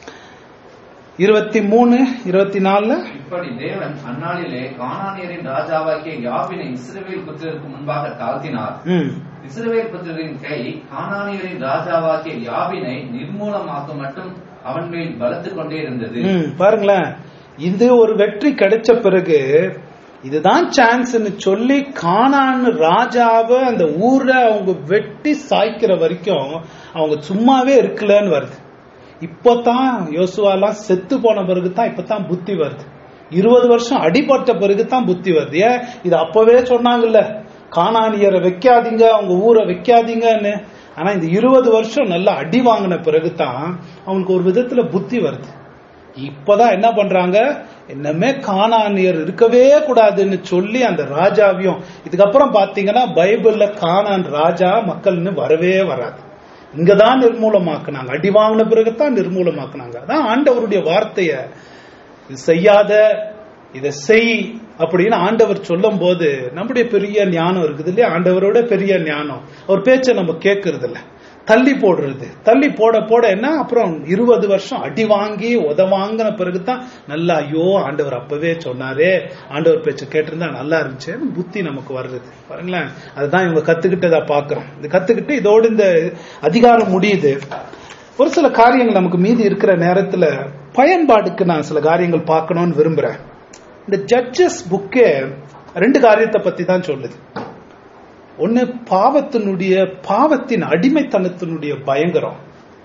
இருபத்தி மூணு இருபத்தி நாலுல இப்படி தேவன் அந்நாளிலே கானானியரின் ராஜாவாகிய யாவினை இஸ்ரவேல் புத்திரருக்கு முன்பாக தாழ்த்தினார் ம் இஸ்ரவேல் புத்திரரின் கை கானானியரின் ராஜாவாகிய யாவினை நிர்மூலமாக்க மட்டும் அவன் மேல் பலத்து கொண்டே இருந்தது ம், பாருங்களேன் இது ஒரு வெற்றி கிடைச்ச பிறகு இதுதான் சான்ஸ்னு சொல்லி கானான் ராஜாவை அந்த ஊரை அவங்க வெட்டி சாய்க்கிற வரைக்கும் அவங்க சும்மாவே இருக்கலன்னு வருது இப்பதான் யோசுவாலாம் செத்து போன பிறகு தான் இப்பதான் புத்தி வருது இருபது வருஷம் அடிபட்ட பிறகு தான் புத்தி வருது ஏன் இது அப்பவே சொன்னாங்கல்ல காணானியரை வைக்காதீங்க அவங்க ஊரை வைக்காதீங்கன்னு ஆனா இந்த இருபது வருஷம் நல்லா அடி வாங்கின பிறகு தான் அவனுக்கு ஒரு விதத்துல புத்தி வருது இப்பதான் என்ன பண்றாங்க என்னமே காணானியர் இருக்கவே கூடாதுன்னு சொல்லி அந்த ராஜாவையும் இதுக்கப்புறம் பாத்தீங்கன்னா பைபிள்ல காணான் ராஜா மக்கள்னு வரவே வராது இங்கதான் நிர்மூலமாக்குனாங்க அடி வாங்கின பிறகுதான் நிர்மூலமாக்குனாங்க அதான் ஆண்டவருடைய வார்த்தைய இது செய்யாத இதை செய் அப்படின்னு ஆண்டவர் சொல்லும் போது நம்முடைய பெரிய ஞானம் இருக்குது இல்லையா ஆண்டவரோட பெரிய ஞானம் அவர் பேச்சை நம்ம கேட்கறது இல்ல தள்ளி போடுறது தள்ளி போட போட என்ன அப்புறம் இருபது வருஷம் அடி வாங்கி உத வாங்கின பிறகுதான் நல்லா ஐயோ ஆண்டவர் அப்பவே சொன்னாரே ஆண்டவர் பேச்சை கேட்டிருந்தா நல்லா இருந்துச்சு புத்தி நமக்கு வர்றது பாருங்களேன் அதுதான் இவங்க கத்துக்கிட்டதா பாக்குறோம் இது கத்துக்கிட்டு இதோடு இந்த அதிகாரம் முடியுது ஒரு சில காரியங்கள் நமக்கு மீதி இருக்கிற நேரத்துல பயன்பாடுக்கு நான் சில காரியங்கள் பார்க்கணும்னு விரும்புறேன் இந்த ஜட்ஜஸ் புக்கே ரெண்டு காரியத்தை பத்தி தான் சொல்லுது ஒன்னு பாவத்தினுடைய பாவத்தின் அடிமைத்தனத்தினுடைய பயங்கரம்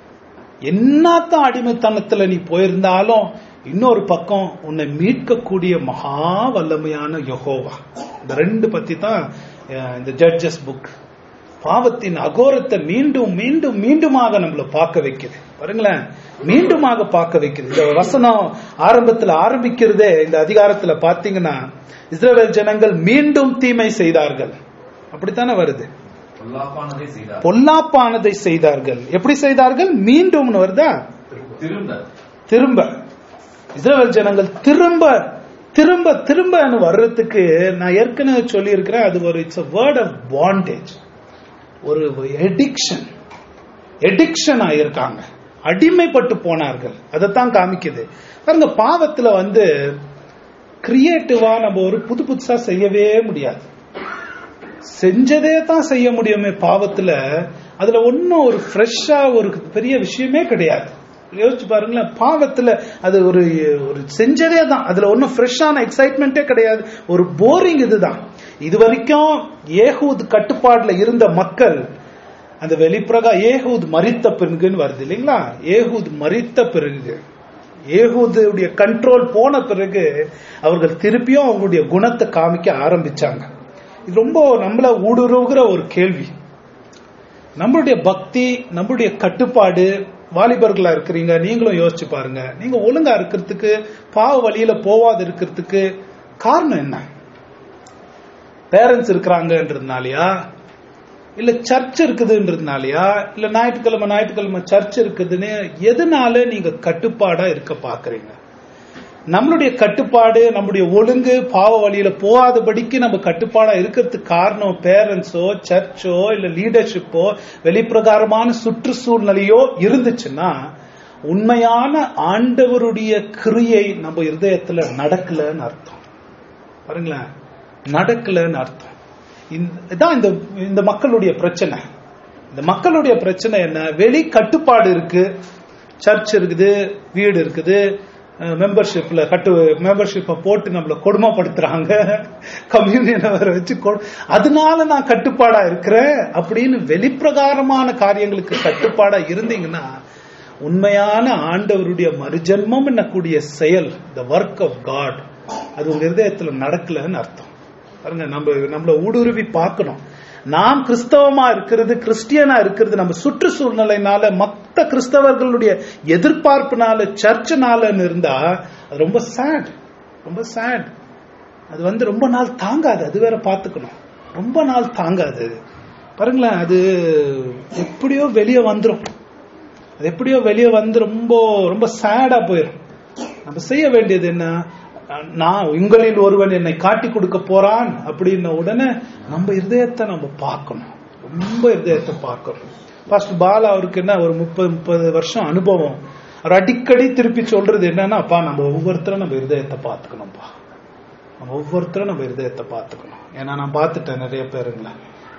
என்னத்தான் அடிமைத்தனத்துல நீ போயிருந்தாலும் இன்னொரு பக்கம் உன்னை மீட்கக்கூடிய மகா வல்லமையான யெகோவா இந்த ரெண்டு பத்தி தான் அஹ், இந்த ஜட்ஜஸ் புக் பாவத்தின் அகோரத்தை மீண்டும் மீண்டும் மீண்டுமாக நம்மள பார்க்க வைக்குது பாருங்களேன் மீண்டுமாக பார்க்க வைக்குது இந்த வசனம் ஆரம்பத்துல ஆரம்பிக்கிறதே இந்த அதிகாரத்துல பாத்தீங்கன்னா இஸ்ரவேல் ஜனங்கள் மீண்டும் தீமை செய்தார்கள் அப்படித்தானே வருது பொல்லாப்பானதை செய்தார் பொல்லாப்பானதை செய்தார்கள் எப்படி செய்தார்கள் மீண்டும் வருதா திரும்ப திரும்ப இஸ்ரவேல் ஜனங்கள் திரும்ப திரும்ப திரும்ப வர்றதுக்கு நான் ஏற்கனவே சொல்லி இருக்கிறேன் அது ஒரு இட்ஸ் வேர்ட் ஆஃப் பாண்டேஜ் ஒரு எடிக்ஷன் எடிக்ஷன் ஆயிருக்காங்க அடிமைப்பட்டு போனார்கள் அதைத்தான் காமிக்குது பாருங்க பாவத்துல வந்து கிரியேட்டிவா நம்ம ஒரு புது புதுசா செய்யவே முடியாது செஞ்சதே தான் செய்ய முடியுமே பாவத்துல அதுல ஒன்னும் ஒரு ஃப்ரெஷ்ஷா ஒரு பெரிய விஷயமே கிடையாது யோசிச்சு பாருங்களேன் பாவத்துல அது ஒரு ஒரு செஞ்சதே தான் அதுல ஒன்னும் ஃப்ரெஷ்ஷான எக்ஸைட்மெண்ட்டே கிடையாது ஒரு போரிங் இதுதான் இது வரைக்கும் ஏகூத் கட்டுப்பாடுல இருந்த மக்கள் அந்த வெளிப்பிரகா ஏகூத் மரித்த பிறகுன்னு வருது இல்லைங்களா ஏகூத் மரித்த பிறகு ஏகூதுடைய கண்ட்ரோல் போன பிறகு அவர்கள் திருப்பியும் அவங்களுடைய குணத்தை காமிக்க ஆரம்பிச்சாங்க இது ரொம்ப நம்மள ஊடுருவுகிற ஒரு கேள்வி நம்மளுடைய பக்தி நம்மளுடைய கட்டுப்பாடு வாலிபர்களா இருக்கிறீங்க நீங்களும் யோசிச்சு பாருங்க நீங்க ஒழுங்கா இருக்கிறதுக்கு பாவ வழியில போவாத இருக்கிறதுக்கு காரணம் என்ன பேரண்ட்ஸ் இருக்கிறாங்கன்றதுனாலயா இல்ல சர்ச் இருக்குதுன்றதுனாலயா இல்ல ஞாயிற்றுக்கிழமை ஞாயிற்றுக்கிழமை சர்ச் இருக்குதுன்னு எதனால நீங்க கட்டுப்பாடா இருக்க பாக்குறீங்க நம்மளுடைய கட்டுப்பாடு நம்முடைய ஒழுங்கு பாவ வழியில போகாதபடிக்கு நம்ம கட்டுப்பாடா இருக்கிறதுக்கு காரணம் பேரண்ட்ஸோ சர்ச்சோ இல்ல லீடர்ஷிப்போ வெளிப்பிரகாரமான சுற்றுச்சூழ்நிலையோ இருந்துச்சுன்னா உண்மையான ஆண்டவருடைய கிரியை நம்ம இருதயத்துல நடக்கலன்னு அர்த்தம் பாருங்களேன் நடக்கலன்னு அர்த்தம் இந்த- இதான் இந்த இந்த மக்களுடைய பிரச்சனை இந்த மக்களுடைய பிரச்சனை என்ன வெளி கட்டுப்பாடு இருக்கு சர்ச் இருக்குது வீடு இருக்குது மெம்பர்ஷிப்ல கட்டு மெம்பர்ஷிப்பை போட்டு நம்மள கொடுமைப்படுத்துறாங்க கம்யூனியனை வர வச்சு கொடு- அதனால நான் கட்டுப்பாடா இருக்கிறேன் அப்படின்னு வெளிப்பிரகாரமான காரியங்களுக்கு கட்டுப்பாடா இருந்தீங்கன்னா உண்மையான ஆண்டவருடைய மறுஜன்மம் என்னக்கூடிய செயல் த ஒர்க் ஆஃப் காட் அது உங்க இருதயத்துல நடக்கலன்னு அர்த்தம் பாருங்க நம்ம நம்மள ஊடுருவி பார்க்கணும் நாம் கிறிஸ்தவமா இருக்கிறது கிறிஸ்டியனா இருக்கிறது நம்ம சுற்றுச்சூழ்நிலைனால மத்த கிறிஸ்தவர்களுடைய எதிர்பார்ப்புனால சர்ச்சுனாலன்னு இருந்தா அது ரொம்ப சேட் ரொம்ப சேட் அது வந்து ரொம்ப நாள் தாங்காது அது வேற பார்த்துக்கணும் ரொம்ப நாள் தாங்காது பாருங்களேன் அது எப்படியோ வெளியே வந்துரும் அது எப்படியோ வெளியே வந்து ரொம்ப ரொம்ப சேடா போயிடும் நம்ம செய்ய வேண்டியது என்ன நான் உங்களில் ஒருவன் என்னை காட்டி கொடுக்க போறான் அப்படின்ன உடனே நம்ம இருதயத்தை நம்ம பார்க்கணும் ரொம்ப இருதயத்தை பார்க்கணும் ஃபர்ஸ்ட் பாலா அவருக்கு என்ன ஒரு முப்பது முப்பது வருஷம் அனுபவம் அவர் அடிக்கடி திருப்பி சொல்றது என்னன்னா அப்பா நம்ம ஒவ்வொருத்தரும் நம்ம இருதயத்தை பார்த்துக்கணும்ப்பா நம்ம ஒவ்வொருத்தரும் நம்ம இருதயத்தை பார்த்துக்கணும் ஏன்னா நான் பார்த்துட்டேன் நிறைய பேருங்கள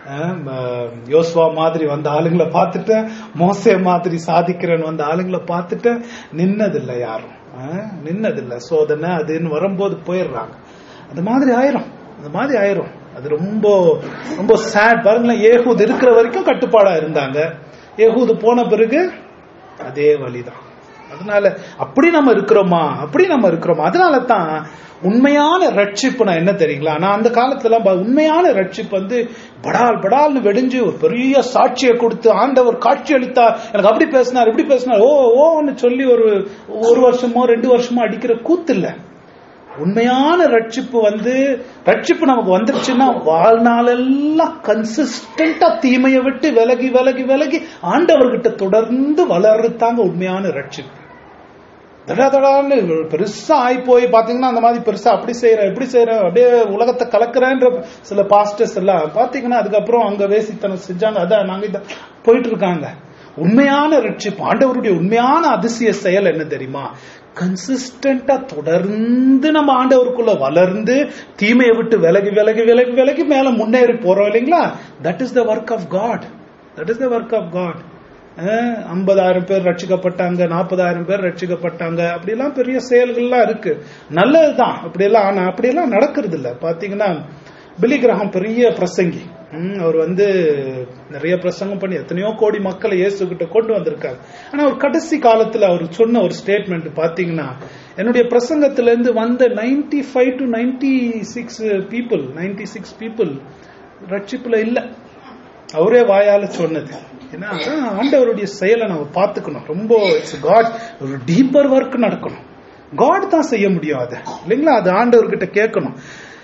யோசுவா மாதிரி வந்த ஆளுங்களை பார்த்துட்டேன் மோசே மாதிரி சாதிக்கிறேன் வந்த ஆளுங்களை பார்த்துட்டேன் நின்னதில்லை யாரும் அஹ், நின்னதில்லை சோதனை அதுன்னு வரும்போது போயிடுறாங்க அந்த மாதிரி ஆயிரும் அந்த மாதிரி ஆயிரும் அது ரொம்ப ரொம்ப சேட் பாருங்களேன் ஏகூத் இருக்கிற வரைக்கும் கட்டுப்பாடா இருந்தாங்க ஏகூது போன பிறகு அதே வழிதான் அதனால அப்படி நம்ம இருக்கிறோமா அப்படி நம்ம இருக்கிறோமா அதனால தான் உண்மையான ரட்சிப்பு நான் என்ன தெரியுங்களா நான் அந்த காலத்துல ப- உண்மையான ரட்சிப்பு வந்து படால் படால்னு வெடிஞ்சு ஒரு பெரிய சாட்சியை கொடுத்து ஆண்டவர் காட்சி அளித்தா எனக்கு அப்படி பேசினார் இப்படி பேசினார் ஓ ஓன்னு சொல்லி ஒரு ஒரு வருஷமோ ரெண்டு வருஷமோ அடிக்கிற கூத்து இல்ல உண்மையான ரட்சிப்பு வந்து ரட்சிப்பு நமக்கு வந்துருச்சுன்னா வாழ்நாளெல்லாம் கன்சிஸ்டண்டா தீமையை விட்டு விலகி விலகி விலகி ஆண்டவர்கிட்ட தொடர்ந்து வளர்றதாங்க உண்மையான ரட்சிப்பு தடாதடான்னு பெருசா ஆகி போய் பாத்தீங்கன்னா அந்த மாதிரி பெருசா அப்படி செய்யற இப்படி செய்யற அப்படியே உலகத்தை கலக்குறேன்ற சில பாஸ்டர்ஸ் எல்லாம் பாத்தீங்கன்னா அதுக்கப்புறம் அங்க வேசித்தனம் செஞ்சாங்க அதான் நாங்க இத போயிட்டு இருக்காங்க உண்மையான ரட்சிப்பு ஆண்டவருடைய உண்மையான அதிசய செயல் என்ன தெரியுமா கன்சிஸ்டண்டா தொடர்ந்து நம்ம ஆண்டவருக்குள்ள வளர்ந்து தீமையை விட்டு விலகி விலகி விலகி விலகி மேல முன்னேறி போறோம் இல்லைங்களா that is the work of God that is the work of God ஐம்பதாயிரம் பேர் ரட்சிக்கப்பட்டாங்க நாற்பதாயிரம் பேர் ரட்சிக்கப்பட்டாங்க அப்படிலாம் பெரிய செயல்கள்லாம் இருக்கு நல்லதுதான் அப்படியெல்லாம் ஆனா அப்படியெல்லாம் நடக்கிறது இல்ல பாத்தீங்கன்னா பிலி கிரகம் பெரிய பிரசங்கி ம், அவர் வந்து நிறைய பிரசங்கம் பண்ணி எத்தனையோ கோடி மக்களை இயேசு கிட்ட கொண்டு வந்திருக்காரு ஆனா ஒரு கடைசி காலத்துல அவர் சொன்ன ஒரு ஸ்டேட்மெண்ட் பாத்தீங்கன்னா என்னுடைய பிரசங்கத்துல இருந்து வந்த 95 five to ninety six people ninety six people ரட்சிப்புல இல்ல அவரே வாயால சொன்னது ஏன்னா அதான் ஆண்டவருடைய செயலை நம்ம பார்த்துக்கணும் ரொம்ப இட்ஸ் காட் ஒரு டீப்பர் ஒர்க் நடக்கணும் காட் தான் செய்ய முடியும் அதை இல்லைங்களா அது ஆண்டவர்கிட்ட கேட்கணும்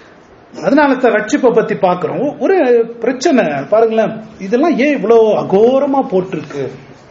அதனால தான் ரட்சிப்பை பத்தி பாக்குறோம் ஒரு பிரச்சனை பாருங்களேன் இதெல்லாம் ஏன் இவ்வளவு அகோரமா போட்டிருக்கு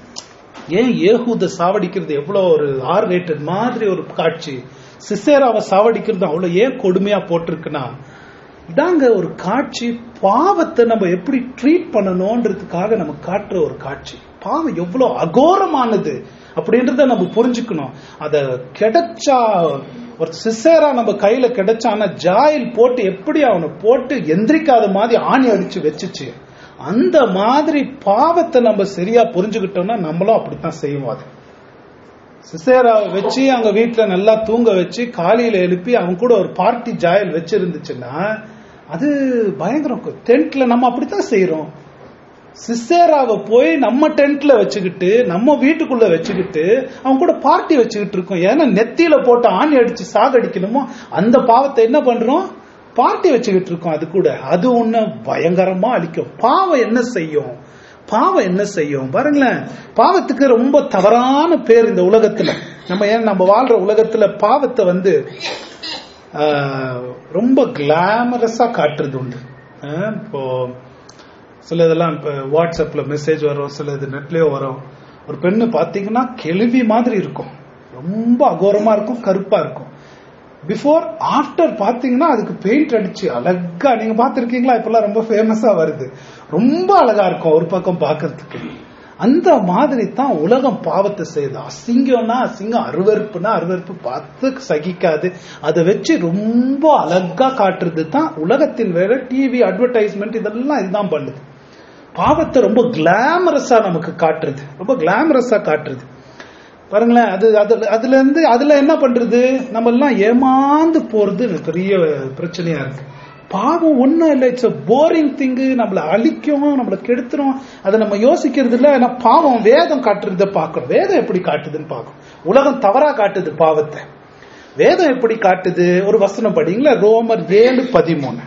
ஏன் ஏகூத சாவடிக்கிறது எவ்வளவு ஒரு ஆர் ரேட்டட் மாதிரி ஒரு காட்சி சிசேராவை சாவடிக்கிறது அவ்வளவு ஏன் கொடுமையா போட்டிருக்குன்னா இதாங்க ஒரு காட்சி பாவத்தை நம்ம எப்படி ட்ரீட் பண்ணணும்ன்றதுக்காக நம்ம காட்டுற ஒரு காட்சி பாவம் எவ்வளவு அகோரமானது அப்படின்றத நம்ம புரிஞ்சுக்கணும் அத கிடைச்சா ஒரு சிசேரா நம்ம கையில கிடைச்சானா ஜாயில் போட்டு எப்படி அவனை போட்டு எந்திரிக்காத மாதிரி ஆணி அடிச்சு வச்சுச்சு அந்த மாதிரி பாவத்தை நம்ம சரியா புரிஞ்சுக்கிட்டோம்னா நம்மளும் அப்படித்தான் செய்வோம் அது சிசேராவை வச்சு அங்க வீட்டுல நல்லா தூங்க வச்சு காலையில எழுப்பி அவன் கூட ஒரு பார்ட்டி ஜாயல் வச்சிருந்துச்சுன்னா அது பயங்கரம் டென்ட்ல நம்ம அப்படித்தான் செய்யறோம் சிசேராவை போய் நம்ம டென்ட்ல வச்சுக்கிட்டு நம்ம வீட்டுக்குள்ள வச்சுக்கிட்டு அவன் கூட பார்ட்டி வச்சுக்கிட்டு இருக்கோம் ஏன்னா நெத்தியில போட்டு ஆணி அடிச்சு சாகடிக்கணுமோ அந்த பாவத்தை என்ன பண்றோம் பார்ட்டி வச்சுக்கிட்டு இருக்கோம் அது கூட அது ஒண்ணு பயங்கரமா அழிக்கும் பாவம் என்ன செய்யும் பாவம் என்ன செய்யும் பாருங்களேன் பாவத்துக்கு ரொம்ப தவறான பேர் இந்த உலகத்துல நம்ம ஏன் நம்ம வாழ்ற உலகத்துல பாவத்தை வந்து ஆஹ், ரொம்ப கிளாமரஸா காட்டுறது உண்டு ஆஹ், இப்போ சில இதெல்லாம் இப்ப வாட்ஸ்அப்ல மெசேஜ் வரும் சில இது நெட்லயோ வரும் ஒரு பெண்ணு பாத்தீங்கன்னா கெழுவி மாதிரி இருக்கும் ரொம்ப அகோரமா இருக்கும் கருப்பா இருக்கும் பிஃபோர் ஆஃப்டர் பாத்தீங்கன்னா அதுக்கு பெயிண்ட் அடிச்சு அழகா நீங்க பாத்திருக்கீங்களா இப்பெல்லாம் ரொம்ப ஃபேமஸா வருது ரொம்ப அழகா இருக்கும் ஒரு பக்கம் பார்க்கிறதுக்கு அந்த மாதிரி தான் உலகம் பாவத்தை செய்யுது அசிங்கம்னா அசிங்கம் அருவருப்புனா அருவருப்பு பார்த்து சகிக்காது அதை வச்சு ரொம்ப அழகா காட்டுறது தான் உலகத்தின் வேற டிவி அட்வர்டைஸ்மெண்ட் இதெல்லாம் இதுதான் பண்ணுது பாவத்தை ரொம்ப கிளாமரஸா நமக்கு காட்டுறது ரொம்ப கிளாமரஸா காட்டுறது பாருங்களேன் அது அதுல அதுல இருந்து அதுல என்ன பண்றது நம்ம எல்லாம் ஏமாந்து போறது எனக்கு பெரிய பிரச்சனையா இருக்கு பாவம் ஒண்ணும் இல்லை இட்ஸ் போரிங் திங்கு நம்மள அழிக்கும் நம்மள கெடுத்துரும் அதை நம்ம யோசிக்கிறது இல்ல ஏன்னா பாவம் வேதம் காட்டுறத பார்க்கணும் வேதம் எப்படி காட்டுதுன்னு பார்க்கணும் உலகம் தவறா காட்டுது பாவத்தை வேதம் எப்படி காட்டுது ஒரு வசனம் படிங்களா ரோமர் ஏழு பதிமூணு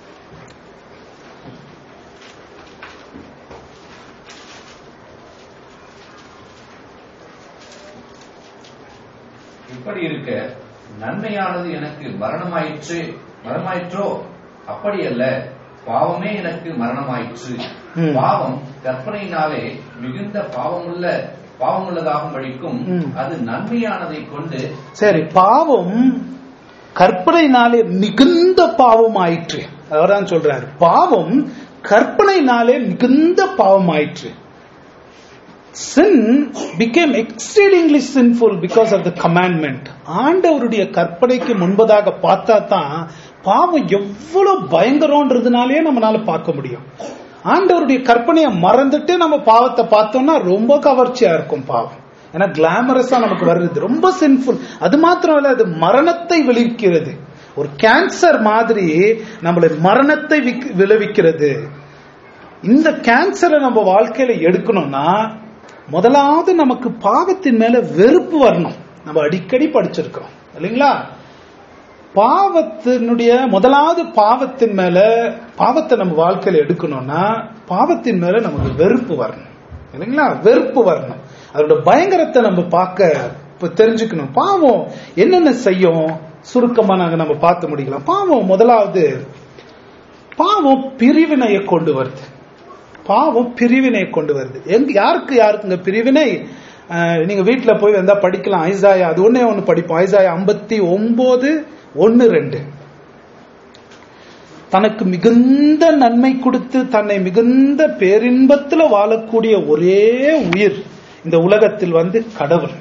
இப்படி இருக்க நன்மையானது எனக்கு மரணமாயிற்று மரணமாயிற்றோ அப்படியல்ல பாவமே எனக்கு மரணமாயிற்று ம். பாவம் கற்பனையினாலே மிகுந்த பாவமுள்ள பாவமுள்ளதாகும் வழிக்கும் ம். அது நன்மையானதை கொண்டு சரி பாவம் கற்பனைனாலே மிகுந்த பாவம் ஆயிற்று அவர்தான் சொல்றாரு பாவம் கற்பனைனாலே மிகுந்த பாவம் ஆயிற்று sin became exceedingly sinful because of the commandment ஆண்டவருடைய கற்பனைக்கு முன்பதாக பார்த்தா தான் பாவம் எவ்வளவு பயங்கரம்ன்றதுனாலே நம்மளால பார்க்க முடியும் ஆண்டவருடைய கற்பனையை மறந்துட்டு நம்ம பாவத்தை பார்த்தோம்னா ரொம்ப கவர்ச்சியா இருக்கும் பாவம் ஏன்னா கிளாமரஸா நமக்கு வருது ரொம்ப சின்ஃபுல் அது மாத்திரம் இல்ல அது மரணத்தை விளைவிக்கிறது ஒரு கேன்சர் மாதிரி நம்மளை மரணத்தை விக்- விளைவிக்கிறது இந்த கேன்சரை நம்ம வாழ்க்கையில எடுக்கணும்னா முதலாவது நமக்கு பாவத்தின் மேல வெறுப்பு வரணும் நம்ம அடிக்கடி படிச்சிருக்கிறோம் இல்லைங்களா பாவத்தினுடைய முதலாவது பாவத்தின் மேல பாவத்தை நம்ம வாழ்க்கையில எடுக்கணும்னா பாவத்தின் மேல நமக்கு வெறுப்பு வரணும் இல்லைங்களா வெறுப்பு வரணும் அதோட பயங்கரத்தை நம்ம பார்க்க இப்ப தெரிஞ்சுக்கணும் பாவம் என்னென்ன செய்யும் சுருக்கமா நாங்க நம்ம பார்த்து முடிக்கலாம் பாவம் முதலாவது பாவம் பிரிவினையை கொண்டு வருது பாவம் பிரிவினை கொண்டு வருது எங்க யாருக்கு யாருக்குங்க பிரிவினை அஹ், நீங்க வீட்டுல போய் வந்தா படிக்கலாம் ஐசாயா அது ஒண்ணே ஒண்ணு படிப்போம் ஐசாயா ஐம்பத்தி ஒன்பது ஒன்னு ரெண்டு தனக்கு மிகுந்த நன்மை கொடுத்து தன்னை மிகுந்த பேரின்பத்துல வாழக்கூடிய ஒரே உயிர் இந்த உலகத்தில் வந்து கடவுள்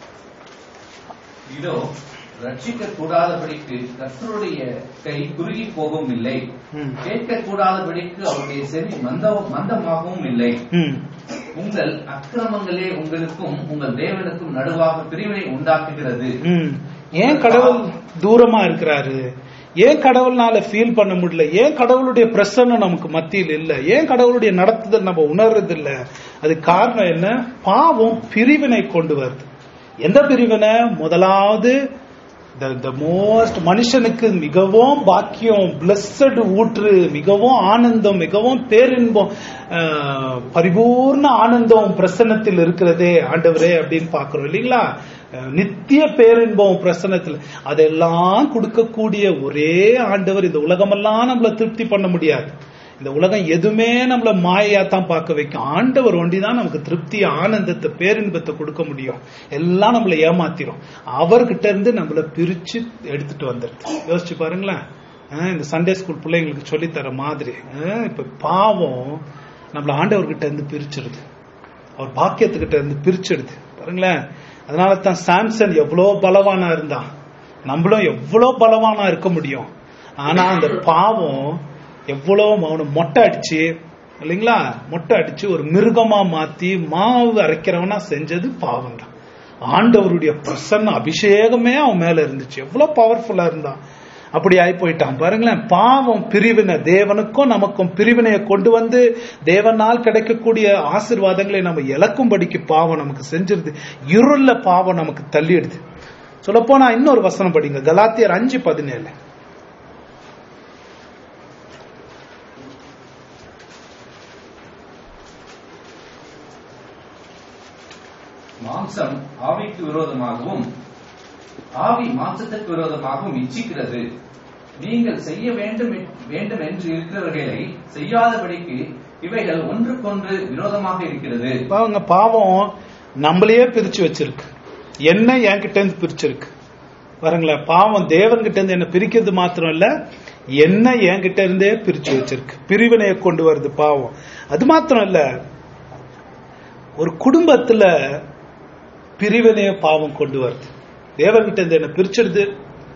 இதோ ரட்சிக்க கூடாதபடிக்கு கர்த்தருடைய கை குறுகி போகவும் இல்லை ம். கேட்க கூடாதபடிக்கு அவருடைய செவி மந்தம் மந்தமாகவும் இல்லை ம். உங்கள் அக்கிரமங்களே உங்களுக்கும் உங்கள் தேவனுக்கும் நடுவாக பிரிவினை உண்டாக்குகிறது ம். ஏன் கடவுள் தூரமா இருக்கிறாரு ஏன் கடவுள்னால ஃபீல் பண்ண முடியல ஏன் கடவுளுடைய பிரசன்னம் நமக்கு மத்தியில் இல்ல ஏன் கடவுளுடைய நடத்துதல் நம்ம உணர்றது இல்ல அது காரணம் என்ன பாவம் பிரிவினை கொண்டு வருது எந்த பிரிவினை முதலாவது த மோஸ்ட் மனுஷனுக்கு மிகவும் பாக்கியம் பிளஸட் ஊற்று மிகவும் ஆனந்தம் மிகவும் பேரின்பம் அஹ், பரிபூர்ண ஆனந்தம் பிரசன்னத்தில் இருக்கிறதே ஆண்டவரே அப்படின்னு பாக்குறோம் இல்லைங்களா அஹ், நித்திய பேரின்பம் பிரசன்னத்தில் அதெல்லாம் கொடுக்கக்கூடிய ஒரே ஆண்டவர் இந்த உலகமெல்லாம் நம்மள திருப்தி பண்ண முடியாது இந்த உலகம் எதுவுமே நம்மள மாயையா தான் பார்க்க வைக்கும் ஆண்டவர் ஒண்டி தான் நமக்கு திருப்தி ஆனந்தத்தை பேரின்பத்தை கொடுக்க முடியும் எல்லாம் நம்மளை ஏமாத்திரும் அவர்கிட்ட இருந்து நம்மள பிரிச்சு எடுத்துட்டு வந்துருது யோசிச்சு பாருங்களேன் அஹ் இந்த சண்டே ஸ்கூல் பிள்ளைங்களுக்கு சொல்லித் தர மாதிரி அஹ் இப்ப பாவம் நம்மள ஆண்டவர்கிட்ட இருந்து பிரிச்சிருது அவர் பாக்கியத்துக்கிட்ட இருந்து பிரிச்சிடுது பாருங்களேன் அதனால தான் சாம்சன் எவ்வளவு பலவானா இருந்தான் நம்மளும் எவ்வளவு பலவானா இருக்க முடியும் ஆனா அந்த பாவம் எவ்வளவு அவனை மொட்டை அடிச்சு இல்லைங்களா மொட்டை அடிச்சு ஒரு மிருகமா மாத்தி மாவு அரைக்கிறவனா செஞ்சது பாவம் தான் ஆண்டவருடைய பிரசன்ன அபிஷேகமே அவன் மேல இருந்துச்சு எவ்வளவு பவர்ஃபுல்லா இருந்தான் அப்படி ஆகி போயிட்டான் பாருங்களேன் பாவம் பிரிவினை தேவனுக்கும் நமக்கும் பிரிவினையை கொண்டு வந்து தேவனால் கிடைக்கக்கூடிய ஆசீர்வாதங்களை நம்ம இழக்கும்படிக்கு பாவம் நமக்கு செஞ்சிருது இருள பாவம் நமக்கு தள்ளிடுது சொல்லப்போனா இன்னொரு வசனம் படிங்க கலாத்தியர் அஞ்சு பதினேழு மாம்சம் ஆவிக்கு விரோதமாகவும் ஆவி மாம்சத்துக்கு விரோதமாகவும் இச்சிக்கிறது நீங்கள் செய்ய வேண்டும் என்- வேண்டும் என்று இருக்கிறவர்களை செய்யாதபடிக்கு இவைகள் ஒன்றுக்கொன்று விரோதமாக இருக்கிறது பாவங்க பாவம் நம்மளையே பிரிச்சு வச்சிருக்கு என்ன என்கிட்ட இருந்து பிரிச்சிருக்கு பாருங்களேன் பாவம் தேவன் கிட்ட இருந்து என்ன பிரிக்கிறது மாத்திரம் இல்ல என்ன என்கிட்ட இருந்தே பிரிச்சு வச்சிருக்கு பிரிவினையை கொண்டு வருது பாவம் அது மாத்திரம் இல்ல ஒரு குடும்பத்துல பிரிவினைய பாவம் கொண்டு வருது தேவன் கிட்ட இருந்து என்ன பிரிச்சிடுது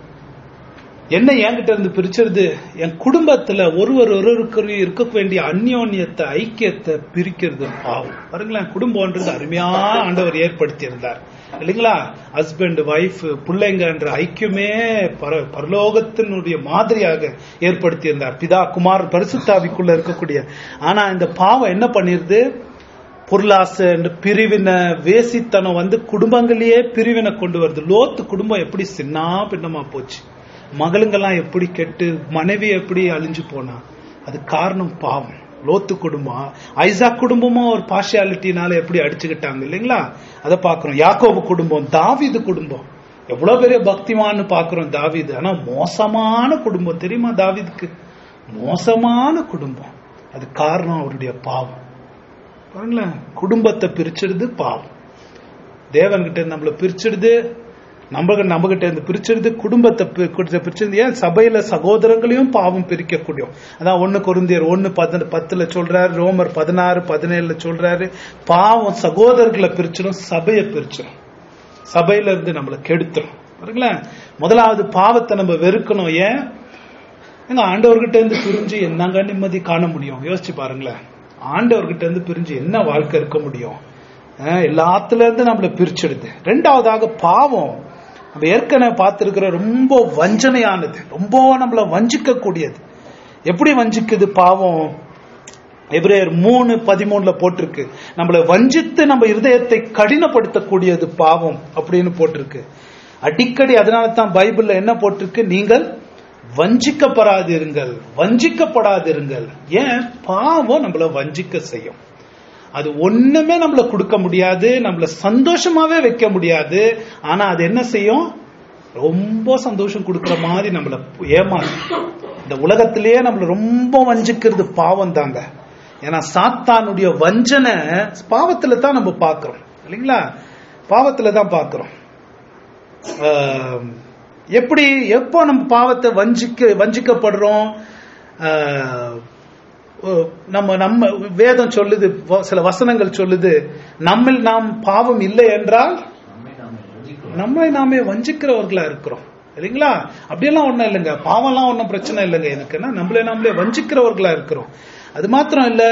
என்ன என்கிட்ட இருந்து பிரிச்சிருது என் குடும்பத்துல ஒருவர் ஒருவருக்கு இருக்க வேண்டிய அந்யோன்யத்தை ஐக்கியத்தை பிரிக்கிறது பாவம் பாருங்களேன் குடும்பம்ன்றது அருமையான ஆண்டவர் ஏற்படுத்தி இருந்தார் இல்லைங்களா ஹஸ்பண்ட் ஒய்ஃப் பிள்ளைங்கன்ற ஐக்கியமே பர பரலோகத்தினுடைய மாதிரியாக ஏற்படுத்தி இருந்தார் பிதா குமார் பரிசுத்தாவிக்குள்ள இருக்கக்கூடிய ஆனா இந்த பாவம் என்ன பண்ணிருது பொருளாசை இந்த பிரிவினை வேசித்தனம் வந்து குடும்பங்களையே பிரிவினை கொண்டு வருது லோத்து குடும்பம் எப்படி சின்ன பின்னமா போச்சு மகளுங்கெல்லாம் எப்படி கெட்டு மனைவி எப்படி அழிஞ்சு போனா அது காரணம் பாவம் லோத்து குடும்பம் ஐசாக் குடும்பமும் ஒரு பார்ஷியாலிட்டினால எப்படி அடிச்சுக்கிட்டாங்க இல்லைங்களா அதை பாக்குறோம் யாக்கோபு குடும்பம் தாவீது குடும்பம் எவ்வளவு பெரிய பக்திமான்னு பாக்குறோம் தாவீது ஆனா மோசமான குடும்பம் தெரியுமா தாவீதுக்கு மோசமான குடும்பம் அது காரணம் அவருடைய பாவம் பாருங்களேன் குடும்பத்தை பிரிச்சிடுது பாவம் தேவன்கிட்ட நம்மள பிரிச்சிடுது நம்ம நம்ம கிட்ட இருந்து பிரிச்சிடுது குடும்பத்தை பி- குடுத்த பிரிச்சிருது ஏன் சபையில சகோதரங்களையும் பாவம் பிரிக்கக்கூடிய அதான் ஒண்ணு கொருந்தியர் ஒண்ணு பத்து பத்துல சொல்றாரு ரோமர் பதினாறு பதினேழுல சொல்றாரு பாவம் சகோதரர்களை பிரிச்சிடும் சபையை பிரிச்சிடும் சபையில இருந்து நம்மளை கெடுத்துரும் பாருங்களேன் முதலாவது பாவத்தை நம்ம வெறுக்கணும் ஏன் எங்க ஆண்டவர்கிட்ட இருந்து பிரிஞ்சு என்னங்க நிம்மதி காண முடியும் யோசிச்சு பாருங்களேன் ஆண்டவர்கிட்ட இருந்து பிரிஞ்சு என்ன வாழ்க்கை இருக்க முடியும் அஹ் எல்லாத்துல இருந்து நம்மள பிரிச்சிடுது ரெண்டாவதாக பாவம் நம்ம ஏற்கனவே பார்த்திருக்கிற ரொம்ப வஞ்சனையானது ரொம்ப நம்மள வஞ்சிக்க கூடியது எப்படி வஞ்சிக்குது பாவம் எபிரேயர் மூணு பதிமூணுல போட்டிருக்கு நம்மளை வஞ்சித்து நம்ம இருதயத்தை கடினப்படுத்தக்கூடியது பாவம் அப்படின்னு போட்டிருக்கு அடிக்கடி அதனால தான் பைபிள்ல என்ன போட்டிருக்கு நீங்கள் வஞ்சிக்கப்படாதிருங்கள் வஞ்சிக்கப்படாதிருங்கள் ஏன் பாவம் நம்மள வஞ்சிக்க செய்யும் அது ஒண்ணுமே நம்மள கொடுக்க முடியாது நம்மள சந்தோஷமாவே வைக்க முடியாது ஆனா அது என்ன செய்யும் ரொம்ப சந்தோஷம் கொடுக்கிற மாதிரி நம்மள ஏமாறும் இந்த உலகத்திலேயே நம்மள ரொம்ப வஞ்சிக்கிறது பாவம் தாங்க ஏன்னா சாத்தானுடைய வஞ்சனை பாவத்துல தான் நம்ம பார்க்கிறோம் இல்லைங்களா பாவத்துல தான் பார்க்கிறோம் ஆஹ், எப்படி எப்போ நம்ம பாவத்தை வஞ்சிக்க வஞ்சிக்கப்படுறோம் ஆஹ், ஓ, நம்ம நம்ம வேதம் சொல்லுது வ- சில வசனங்கள் சொல்லுது நம்மில் நாம் பாவம் இல்லை என்றால் நம்மை நாமே வஞ்சிக்கிறோம். நம்மை நாமே வஞ்சிக்கிறவர்களா இருக்கிறோம் இல்லைங்களா அப்படியெல்லாம் ஒண்ணும் இல்லைங்க பாவம்லாம் ஒன்றும் பிரச்சனை இல்லைங்க எனக்குன்னா நம்மளே நாமளே வஞ்சிக்கிறவர்களா இருக்கிறோம் அது மாத்திரம் இல்ல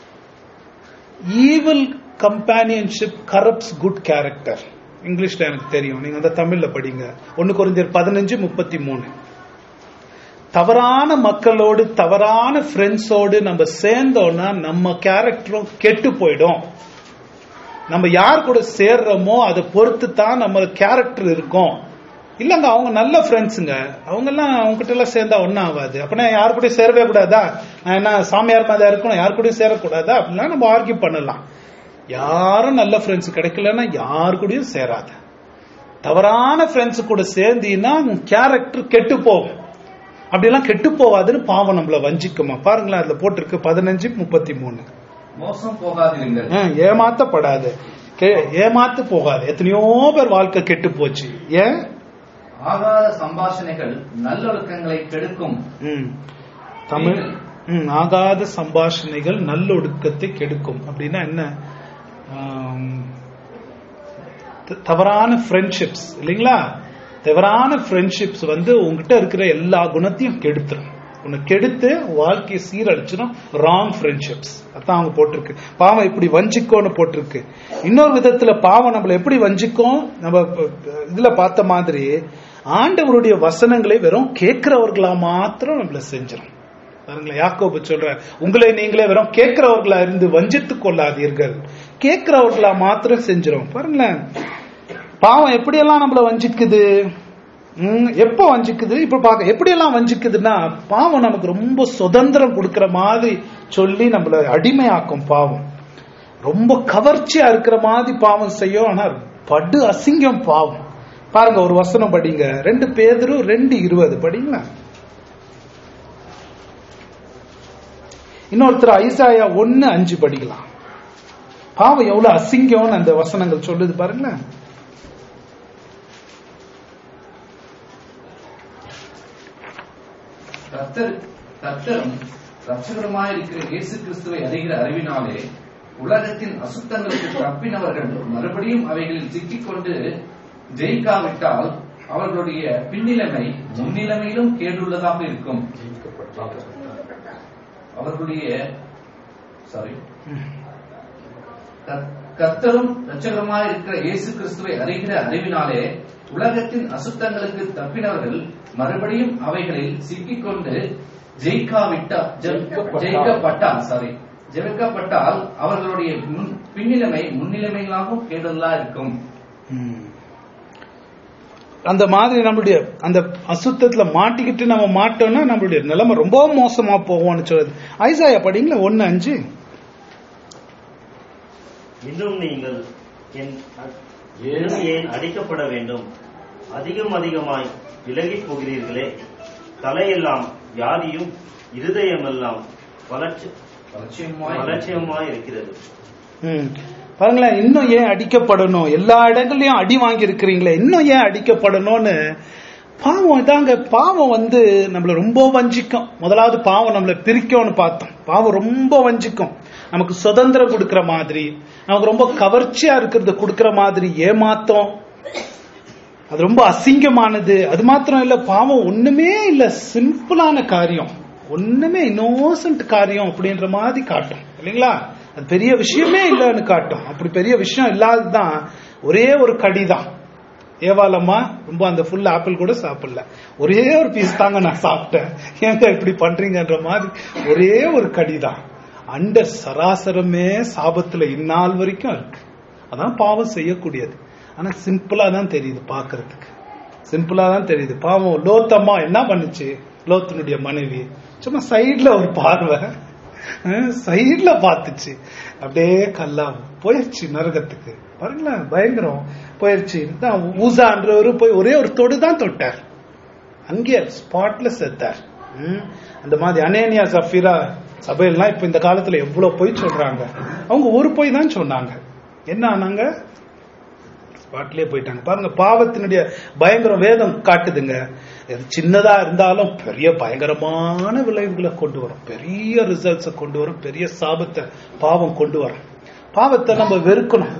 evil companionship corrupts good character இங்கிலீஷ்ல எனக்கு தெரியும் நீங்க வந்து தமிழ்ல படிங்க ஒன்னு குறைஞ்சர் பதினஞ்சு முப்பத்தி மூணு தவறான மக்களோடு தவறான ஃப்ரெண்ட்ஸோடு நம்ம சேர்ந்தோம்னா நம்ம கேரக்டரும் கெட்டு போயிடும் நம்ம யார் கூட சேர்றோமோ அதை பொறுத்து தான் நம்ம கேரக்டர் இருக்கும் இல்லங்க அவங்க நல்ல ஃப்ரெண்ட்ஸுங்க அவங்க எல்லாம் அவங்க கிட்ட எல்லாம் சேர்ந்தா ஒன்னும் ஆகாது அப்படின்னா யாரு கூட சேரவே கூடாதா நான் என்ன சாமியார் மாதிரி இருக்கணும் யார் கூடயும் சேரக்கூடாதா அப்படிலாம் நம்ம ஆர்கியூ பண்ணலாம் யாரும் நல்ல ஃப்ரெண்ட்ஸ் கிடைக்கலன்னா யார் கூடயும் சேராத தவறான ஃப்ரெண்ட்ஸ் கூட சேர்ந்தீங்கன்னா உன் கேரக்டர் கெட்டு போகும் அப்படியெல்லாம் கெட்டு போவாதுன்னு பாவம் நம்மள வஞ்சிக்குமா பாருங்களேன் அதுல போட்டிருக்கு பதினஞ்சு முப்பத்தி மூணு மோசம் போகாதிருங்கள் ஆ, ஏமாத்தப்படாது கே- ஏமாத்து போகாது எத்தனையோ பேர் வாழ்க்கை கெட்டு போச்சு ஏன் ஆகாத சம்பாஷணைகள் நல்லொழுக்கங்களை கெடுக்கும் ம். தமிழ் ம், ஆகாத சம்பாஷணைகள் நல்லொடுக்கத்தை கெடுக்கும் அப்படின்னா என்ன ஆம், த- தவறான ஃப்ரெண்ட்ஷிப்ஸ் இல்லைங்களா தவறான ஃப்ரெண்ட்ஷிப்ஸ் வந்து உங்ககிட்ட இருக்கிற எல்லா குணத்தையும் கெடுத்துரும் உன்னை கெடுத்து வாழ்க்கையை சீரழிச்சிடும் ராங் ஃப்ரெண்ட்ஷிப்ஸ் அதான் அவங்க போட்டிருக்கு பாவம் இப்படி வஞ்சிக்கோன்னு போட்டிருக்கு இன்னொரு விதத்துல பாவம் நம்மளை எப்படி வஞ்சிக்கும் நம்ம அஹ், இதுல பார்த்த மாதிரி ஆண்டவருடைய வசனங்களை வெறும் கேட்கிறவர்களா மாத்திரம் நம்மள செஞ்சிடும் பாருங்களேன் யாக்கோபு சொல்ற உங்களை நீங்களே வெறும் கேட்கிறவர்களா இருந்து வஞ்சித்துக் கொள்ளாதீர்கள் கேட்கிறவர்களா மாத்திரம் செஞ்சிடும் பாருங்களேன் பாவம் எப்படியெல்லாம் நம்மள வஞ்சிக்குது ம், எப்போ வஞ்சிக்குது இப்ப பாக்க எப்படியெல்லாம் வஞ்சிக்குதுன்னா பாவம் நமக்கு ரொம்ப சுதந்திரம் கொடுக்கிற மாதிரி சொல்லி நம்மள அடிமையாக்கும் பாவம் ரொம்ப கவர்ச்சியா இருக்கிற மாதிரி பாவம் செய்யும் ஆனா படு அசிங்கம் பாவம் பாருங்க ஒரு வசனம் படிங்க ரெண்டு பேதரும் ரெண்டு இருபது படிங்களா இன்னொருத்தர் ஐசாயா ஒன்னு அஞ்சு படிக்கலாம் பாவம் எவ்வளவு அசிங்கம்னு அந்த வசனங்கள் சொல்லுது பாருங்களேன் கர்த்தர் கர்த்தரும் ரட்சகருமாயிருக்கிற இயேசு கிறிஸ்துவை அறிகிற அறிவினாலே உலகத்தின் அசுத்தங்களுக்கு தப்பினவர்கள் மறுபடியும் அவைகளில் சிக்கிக்கொண்டு ஜெயிக்காவிட்டால் அவர்களுடைய பின்னிலைமை முன்னிலைமையிலும் கேடுள்ளதாக இருக்கும் அவர்களுடைய சாரி கர்த்தரும் ரட்சகருமாய் இருக்கிற இயேசு கிறிஸ்துவை அறிகிற அறிவினாலே உலகத்தின் அசுத்தங்களுக்கு தப்பினவர்கள் மறுபடியும் அவைகளில் சிக்கிக்கொண்டு ஜெயிக்காவிட்டா ஜெயிக்கப்பட்டால். ஜெயிக்கப்பட்டால் சாரி ஜெயிக்கப்பட்டால் அவர்களுடைய முன்- பின்னிலைமை முன்னிலைமைகளாகவும் கேடுள்ளா இருக்கும் ம். அந்த மாதிரி நம்மளுடைய அந்த அசுத்தத்துல மாட்டிக்கிட்டு நம்ம மாட்டோம்னா நம்மளுடைய நிலைமை ரொம்ப மோசமா போகும்னு சொல்லுது ஐசாயா படிங்களா ஒன்னு அஞ்சு இன்னும் நீங்கள் என் இன்னும் ஏன் அடிக்கப்பட வேண்டும் அதிகம் அதிகமாய் விலகிப் போகிறீர்களே தலையெல்லாம் வியாதியும் இருதயமெல்லாம் வளர்ச்சி அலட்சியமாய் வளர்ச்சியமாய் இருக்கிறது ம். பாருங்களேன் இன்னும் ஏன் அடிக்கப்படணும் எல்லா இடங்கள்லயும் அடி வாங்கி இருக்கிறீங்களே இன்னும் ஏன் அடிக்கப்படணும்னு பாவம் இதாங்க பாவம் வந்து நம்மள ரொம்ப வஞ்சிக்கும் முதலாவது பாவம் நம்மள பிரிக்கும்னு பார்த்தோம் பாவம் ரொம்ப வஞ்சிக்கும் நமக்கு சுதந்திரம் கொடுக்கிற மாதிரி நமக்கு ரொம்ப கவர்ச்சியா இருக்கிறது கொடுக்கிற மாதிரி ஏமாத்தம் அது ரொம்ப அசிங்கமானது அது மாத்திரம் இல்ல பாவம் ஒண்ணுமே இல்ல சிம்பிளான காரியம் ஒண்ணுமே இன்னோசன்ட் காரியம் அப்படின்ற மாதிரி காட்டும் இல்லைங்களா அது பெரிய விஷயமே இல்லைன்னு காட்டும் அப்படி பெரிய விஷயம் இல்லாததுதான் ஒரே ஒரு கடிதான் ஏவாலம்மா ரொம்ப அந்த ஃபுல் ஆப்பிள் கூட சாப்பிடல ஒரே ஒரு பீஸ் தாங்க நான் சாப்பிட்டேன் ஏங்க இப்படி பண்றீங்கன்ற மாதிரி ஒரே ஒரு கடிதான் அண்ட சராசரமே சாபத்துல இந்நாள் வரைக்கும் இருக்கு அதான் பாவம் செய்யக்கூடியது ஆனா சிம்பிளா தான் தெரியுது பாக்குறதுக்கு சிம்பிளா தான் தெரியுது பாவம் லோத்தம்மா என்ன பண்ணுச்சு லோத்தனுடைய மனைவி சும்மா சைடுல ஒரு பார்வை சைடுல பார்த்துச்சு அப்படியே கல்லா போயிருச்சு நரகத்துக்கு பாருங்களேன் பயங்கரம் போயிருச்சு தான் ஊசான்றவரு போய் ஒரே ஒரு தொடு தான் தொட்டார் அங்கே ஸ்பாட்ல செத்தார் ம். அந்த மாதிரி அனேனியா சஃபீரா சபையெல்லாம் இப்ப இந்த காலத்துல எவ்வளவு போய் சொல்றாங்க அவங்க ஒரு போய் தான் சொன்னாங்க என்ன ஆனாங்க ஸ்பாட்லயே போயிட்டாங்க பாருங்க பாவத்தினுடைய பயங்கரம் வேதம் காட்டுதுங்க இது சின்னதா இருந்தாலும் பெரிய பயங்கரமான விளைவுகளை கொண்டு வரும் பெரிய ரிசல்ட்ஸை கொண்டு வரும் பெரிய சாபத்தை பாவம் கொண்டு வரும் பாவத்தை நம்ம வெறுக்கணும்